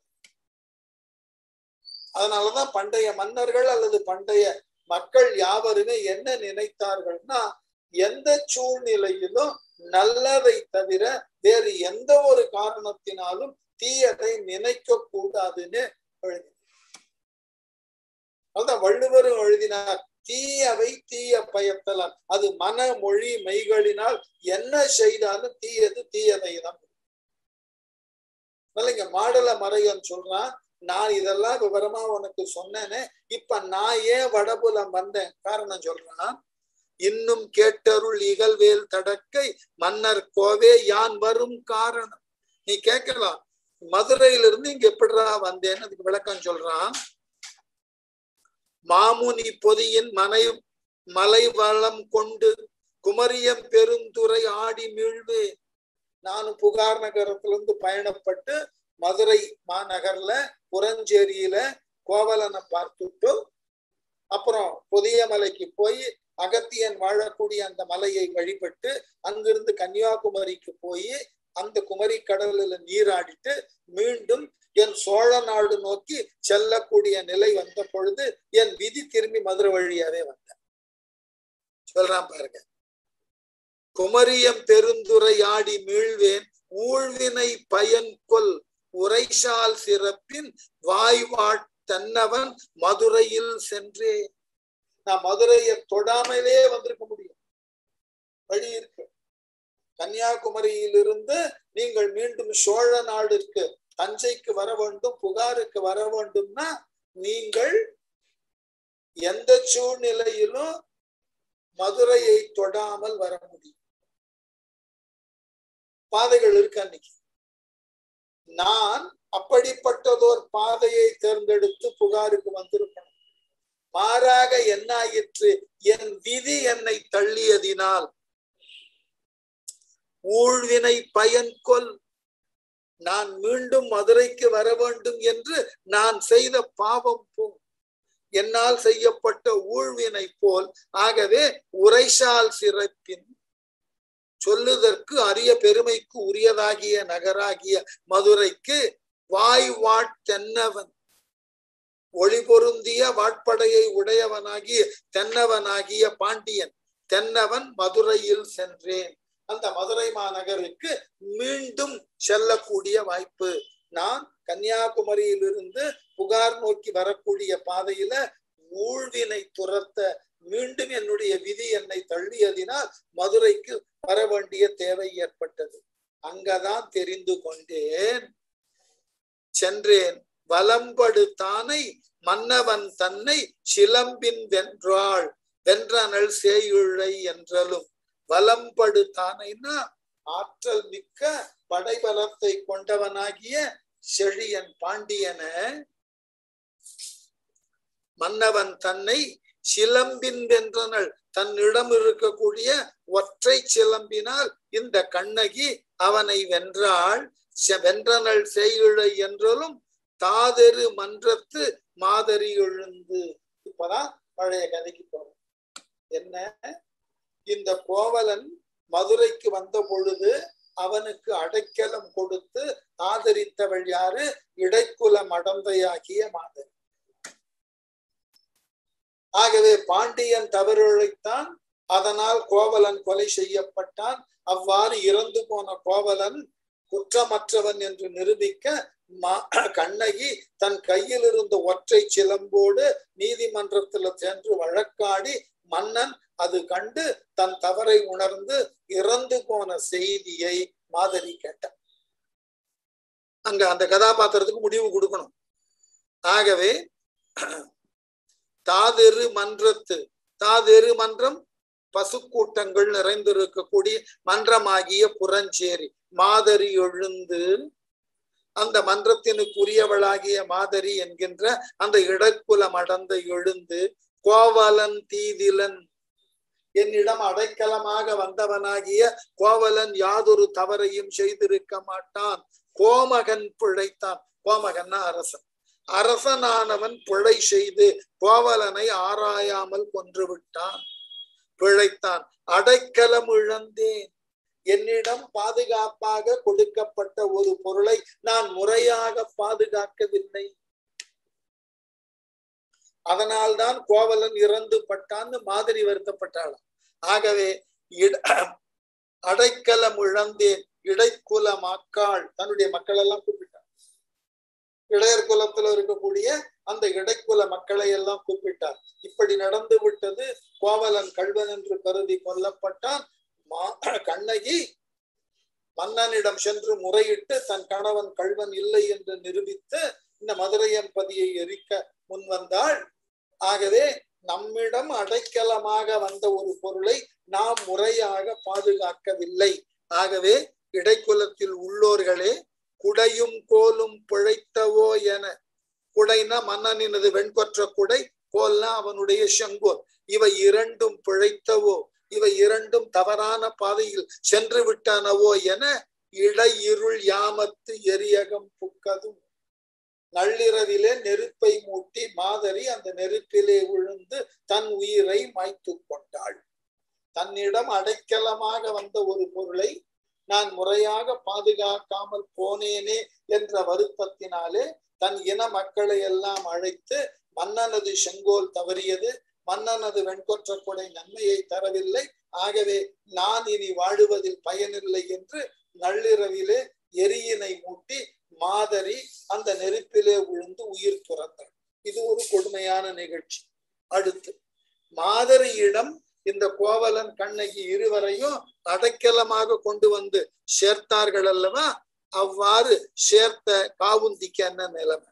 அதனாலதான் பண்டைய மன்னர்கள் அல்லது பண்டைய மக்கள் யாவருமே என்ன நினைத்தார்கள்னா எந்த சூழ்நிலையிலும் நல்லதை தவிர வேறு எந்த ஒரு காரணத்தினாலும் தீயதை நினைக்க கூடாதுன்னு எழுதினார் அதான் வள்ளுவரும் எழுதினார் தீயவை தீய பயத்தலாம் அது மன மொழி மெய்களினால் என்ன செய்தாலும் தீயது தீயதை தான் இங்க மாடல மறையன் சொல்றான் நான் இதெல்லாம் விவரமா உனக்கு சொன்னேனே இப்ப நான் ஏன் வடபுலம் வந்தேன் காரணம் சொல்றான் இன்னும் கேட்டருள் இகழ்வேல் தடக்கை மன்னர் கோவே யான் வரும் காரணம் நீ கேட்கலாம் மதுரையிலிருந்து இங்க எப்படிடா வந்தேன்னு அதுக்கு விளக்கம் சொல்றான் மாமுனி பொதியின் மனை மலை வளம் கொண்டு குமரியம் பெருந்துறை ஆடி மீழ்வு நானும் புகார் நகரத்திலிருந்து பயணப்பட்டு மதுரை மாநகர்ல புறஞ்சேரியில கோவலனை பார்த்துட்டு அப்புறம் புதிய மலைக்கு போய் அகத்தியன் வாழக்கூடிய அந்த மலையை வழிபட்டு அங்கிருந்து கன்னியாகுமரிக்கு போய் அந்த குமரி கடலில் நீராடிட்டு மீண்டும் என் சோழ நாடு நோக்கி செல்லக்கூடிய நிலை வந்த பொழுது என் விதி திரும்பி மதுரை வழியாவே வந்தேன் சொல்றான் பாருங்க குமரியம் பெருந்துரை ஆடி மீழ்வேன் ஊழ்வினை பயன் கொல் உரைசால் சிறப்பின் வாய்வாட் தன்னவன் மதுரையில் சென்றே நான் மதுரையை தொடாமலே வந்திருக்க முடியும் வழி இருக்கு கன்னியாகுமரியிலிருந்து நீங்கள் மீண்டும் சோழ நாடிற்கு தஞ்சைக்கு வர வேண்டும் புகாருக்கு வர வேண்டும்னா நீங்கள் எந்த சூழ்நிலையிலும் மதுரையை தொடாமல் வர முடியும் பாதைகள் இருக்கு அன்னைக்கு நான் அப்படிப்பட்டதோர் பாதையை தேர்ந்தெடுத்து புகாருக்கு வந்திருக்கணும் மாறாக என்ன ஆயிற்று என் விதி என்னை தள்ளியதினால் ஊழ்வினை பயன் கொல் நான் மீண்டும் மதுரைக்கு வர வேண்டும் என்று நான் செய்த பாவம் போ என்னால் செய்யப்பட்ட ஊழ்வினை போல் ஆகவே உரைசால் சிறப்பின் சொல்லுதற்கு அரிய பெருமைக்கு உரியதாகிய நகராகிய மதுரைக்கு வாய் தென்னவன் ஒளி பொருந்திய வாட்படையை உடையவனாகிய தென்னவனாகிய பாண்டியன் தென்னவன் மதுரையில் சென்றேன் அந்த மதுரை மாநகருக்கு மீண்டும் செல்லக்கூடிய வாய்ப்பு நான் கன்னியாகுமரியிலிருந்து புகார் நோக்கி வரக்கூடிய பாதையில ஊழ்வினை துரத்த மீண்டும் என்னுடைய விதி என்னை தள்ளியதினால் மதுரைக்கு வர வேண்டிய தேவை ஏற்பட்டது அங்கதான் தெரிந்து கொண்டேன் சென்றேன் வலம்படு தானை மன்னவன் தன்னை சிலம்பின் வென்றாள் வென்றனள் சேயுழை என்றலும் வலம்படு தானைனா ஆற்றல் மிக்க படைபலத்தை கொண்டவனாகிய செழியன் பாண்டியன மன்னவன் தன்னை சிலம்பின் வென்றனள் தன்னிடம் இருக்கக்கூடிய ஒற்றை சிலம்பினால் இந்த கண்ணகி அவனை வென்றாள் வென்றனள் செய்யுழை என்றாலும் தாதெரு மன்றத்து மாதரி எழுந்து இப்பதான் பழைய கதைக்கு போறோம் என்ன இந்த கோவலன் மதுரைக்கு வந்த பொழுது அவனுக்கு அடைக்கலம் கொடுத்து ஆதரித்தவள் யாரு இடைக்குல மடந்தையாகிய மாதரி ஆகவே பாண்டியன் தவறுழைத்தான் அதனால் கோவலன் கொலை செய்யப்பட்டான் அவ்வாறு இறந்து போன கோவலன் குற்றமற்றவன் என்று நிரூபிக்க கண்ணகி தன் கையில் இருந்த ஒற்றை சிலம்போடு நீதிமன்றத்துல சென்று வழக்காடி மன்னன் அது கண்டு தன் தவறை உணர்ந்து இறந்து போன செய்தியை மாதரி கேட்டான் அங்க அந்த கதாபாத்திரத்துக்கு முடிவு கொடுக்கணும் ஆகவே தாதெரு மன்றத்து தாதெரு மன்றம் பசுக்கூட்டங்கள் நிறைந்திருக்கக்கூடிய மன்றமாகிய புறஞ்சேரி மாதரி எழுந்து அந்த மன்றத்தினுக்குரியவளாகிய மாதரி என்கின்ற அந்த இடக்குலம் அடந்த எழுந்து கோவலன் தீதிலன் என்னிடம் அடைக்கலமாக வந்தவனாகிய கோவலன் யாதொரு தவறையும் செய்திருக்க மாட்டான் கோமகன் பிழைத்தான் கோமகன்னா அரசன் அரசனானவன் பிழை செய்து கோவலனை ஆராயாமல் கொன்று விட்டான் பிழைத்தான் அடைக்கலம் இழந்தேன் என்னிடம் பாதுகாப்பாக கொடுக்கப்பட்ட ஒரு பொருளை நான் முறையாக பாதுகாக்கவில்லை அதனால்தான் கோவலன் இறந்து பட்டான்னு மாதிரி வருத்தப்பட்டாளாம் ஆகவே அடைக்கலம் இழந்தேன் இடைக்குல மக்காள் தன்னுடைய மக்கள் எல்லாம் கூப்பிட்டார் இளையர் குலத்துல இருக்கக்கூடிய அந்த இடைக்குல மக்களை எல்லாம் கூப்பிட்டார் இப்படி நடந்து விட்டது கோவலன் கல்வன் என்று கருதி கொல்லப்பட்டான் கண்ணகி மன்னனிடம் சென்று முறையிட்டு தன் கணவன் கல்வன் இல்லை என்று நிரூபித்து இந்த மதுரையம்பதியை எரிக்க முன் வந்தாள் ஆகவே நம்மிடம் அடைக்கலமாக வந்த ஒரு பொருளை நாம் முறையாக பாதுகாக்கவில்லை ஆகவே இடைக்குலத்தில் உள்ளோர்களே குடையும் கோலும் பிழைத்தவோ என குடைனா மன்னனினது வெண்கொற்ற குடை கோல்னா அவனுடைய செங்கோல் இவை இரண்டும் பிழைத்தவோ இவை இரண்டும் தவறான பாதையில் சென்று விட்டனவோ என இடையிருள் யாமத்து எரியகம் புக்கதும் நள்ளிரவிலே நெருப்பை மூட்டி மாதரி அந்த நெருப்பிலே விழுந்து தன் உயிரை மாய்த்து கொண்டாள் தன்னிடம் அடைக்கலமாக வந்த ஒரு பொருளை நான் முறையாக பாதுகாக்காமல் போனேனே என்ற வருத்தத்தினாலே தன் இன மக்களை எல்லாம் அழைத்து மன்னனது செங்கோல் தவறியது மன்னனது வெண்கொற்ற கொடை நன்மையை தரவில்லை ஆகவே நான் இனி வாழுவதில் பயனில்லை என்று நள்ளிரவிலே எரியினை மூட்டி மாதரி அந்த நெருப்பிலே விழுந்து உயிர் துறந்தாள் இது ஒரு கொடுமையான நிகழ்ச்சி அடுத்து மாதரியிடம் இந்த கோவலன் கண்ணகி இருவரையும் அடைக்கலமாக கொண்டு வந்து சேர்த்தார்கள் அல்லவா அவ்வாறு சேர்த்த காவுந்திக்கு என்ன நிலைமை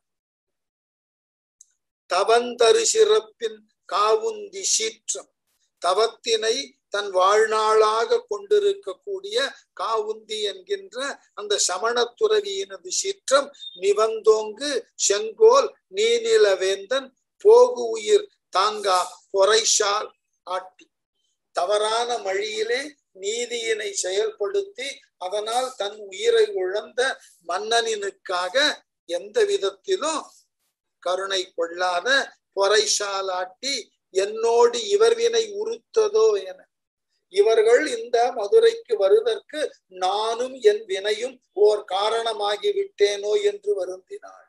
தவந்தரு சிறப்பின் காவுந்தி சீற்றம் தவத்தினை தன் வாழ்நாளாக கொண்டிருக்கக்கூடிய காவுந்தி என்கின்ற அந்த சமணத்துறவியினது சீற்றம் நிவந்தோங்கு செங்கோல் நீநிலவேந்தன் போகு உயிர் தாங்கா பொறைஷால் ஆட்டி தவறான மழியிலே நீதியினை செயல்படுத்தி அதனால் தன் உயிரை இழந்த மன்னனினுக்காக எந்த விதத்திலும் கருணை கொள்ளாத பொறைசாலாட்டி என்னோடு இவர் வினை உறுத்ததோ என இவர்கள் இந்த மதுரைக்கு வருவதற்கு நானும் என் வினையும் ஓர் காரணமாகி விட்டேனோ என்று வருந்தினாள்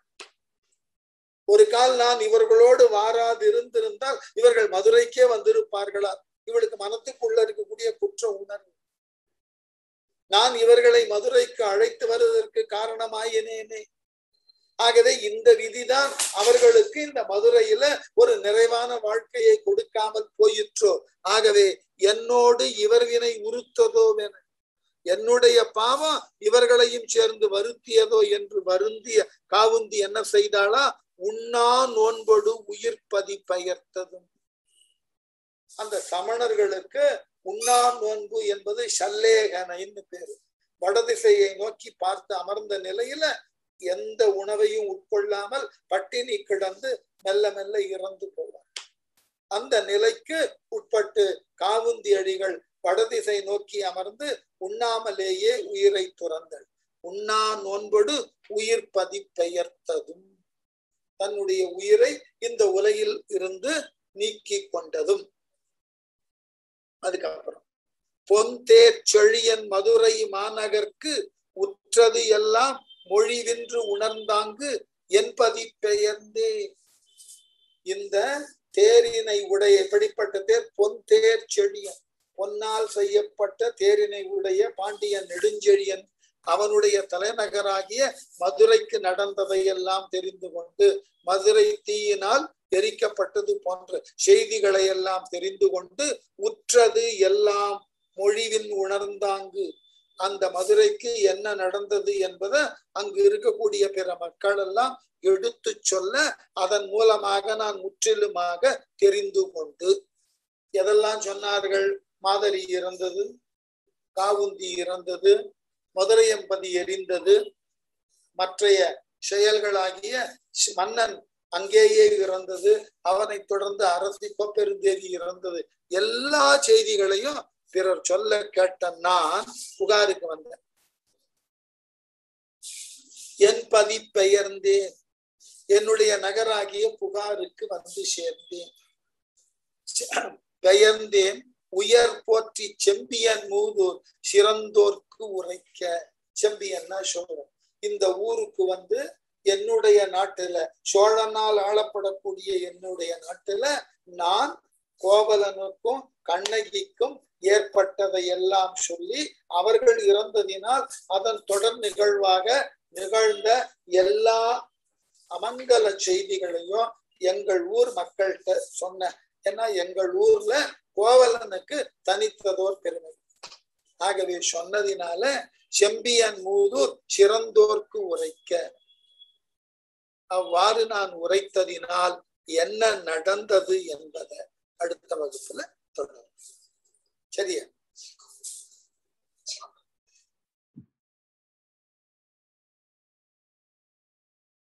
ஒரு கால் நான் இவர்களோடு வாராது இருந்திருந்தால் இவர்கள் மதுரைக்கே வந்திருப்பார்களா இவளுக்கு மனத்துக்குள்ள இருக்கக்கூடிய குற்ற உணர்வு நான் இவர்களை மதுரைக்கு அழைத்து வருவதற்கு காரணமாயினேனே ஆகவே இந்த விதிதான் அவர்களுக்கு இந்த மதுரையில ஒரு நிறைவான வாழ்க்கையை கொடுக்காமல் போயிற்றோ ஆகவே என்னோடு இவர் வினை உறுத்ததோ என என்னுடைய பாவம் இவர்களையும் சேர்ந்து வருத்தியதோ என்று வருந்திய காவுந்தி என்ன செய்தாளா உண்ணா நோன்பொடு உயிர் பதி பெயர்த்ததும் அந்த சமணர்களுக்கு உண்ணா நோன்பு என்பது சல்லேகனைன்னு பேரு வடதிசையை நோக்கி பார்த்து அமர்ந்த நிலையில எந்த உணவையும் உட்கொள்ளாமல் பட்டினி கிடந்து மெல்ல மெல்ல இறந்து போவார் அந்த நிலைக்கு உட்பட்டு காவுந்தி அடிகள் வடதிசை நோக்கி அமர்ந்து உண்ணாமலேயே உயிரை துறந்தள் உண்ணா நோன்பொடு உயிர் பதி பெயர்த்ததும் தன்னுடைய உயிரை இந்த உலகில் இருந்து நீக்கி கொண்டதும் அதுக்கப்புறம் பொந்தேர் செழியன் மதுரை மாநகர்க்கு உற்றது எல்லாம் மொழிவின்று உணர்ந்தாங்கு என்பதி பெயர்ந்தே இந்த தேரினை உடைய எப்படிப்பட்ட தேர் பொன் தேர் செழியன் பொன்னால் செய்யப்பட்ட தேரினை உடைய பாண்டியன் நெடுஞ்செழியன் அவனுடைய தலைநகராகிய மதுரைக்கு நடந்ததை எல்லாம் தெரிந்து கொண்டு மதுரை தீயினால் எரிக்கப்பட்டது போன்ற செய்திகளை எல்லாம் தெரிந்து கொண்டு உற்றது எல்லாம் மொழிவின் உணர்ந்தாங்கு அந்த மதுரைக்கு என்ன நடந்தது என்பதை அங்கு இருக்கக்கூடிய பிற மக்கள் எல்லாம் எடுத்து சொல்ல அதன் மூலமாக நான் முற்றிலுமாக தெரிந்து கொண்டு எதெல்லாம் சொன்னார்கள் மாதரி இறந்தது காவுந்தி இறந்தது மதுரை என்பது எரிந்தது மற்றைய செயல்களாகிய மன்னன் அங்கேயே இறந்தது அவனை தொடர்ந்து அரசி கொப்பெருந்தேவி இறந்தது எல்லா செய்திகளையும் பிறர் சொல்ல கேட்ட நான் புகாருக்கு வந்தேன் என் பதி பெயர்ந்தேன் என்னுடைய நகராகிய புகாருக்கு வந்து சேர்ந்தேன் பெயர்ந்தேன் உயர் போற்றி செம்பியன் மூதூர் சிறந்தோர்க்கு உரைக்க செம்பியன்னா சோழன் இந்த ஊருக்கு வந்து என்னுடைய நாட்டுல சோழனால் ஆளப்படக்கூடிய என்னுடைய நாட்டுல நான் கோவலனுக்கும் கண்ணகிக்கும் ஏற்பட்டதை எல்லாம் சொல்லி அவர்கள் இறந்ததினால் அதன் தொடர் நிகழ்வாக நிகழ்ந்த எல்லா அமங்கல செய்திகளையும் எங்கள் ஊர் மக்கள்கிட்ட சொன்ன ஏன்னா எங்கள் ஊர்ல கோவலனுக்கு தனித்ததோர் பெருமை ஆகவே சொன்னதினால செம்பியன் மூதூர் சிறந்தோர்க்கு உரைக்க அவ்வாறு நான் உரைத்ததினால் என்ன நடந்தது என்பதை அடுத்த வகுப்புல தொடரும் சரியா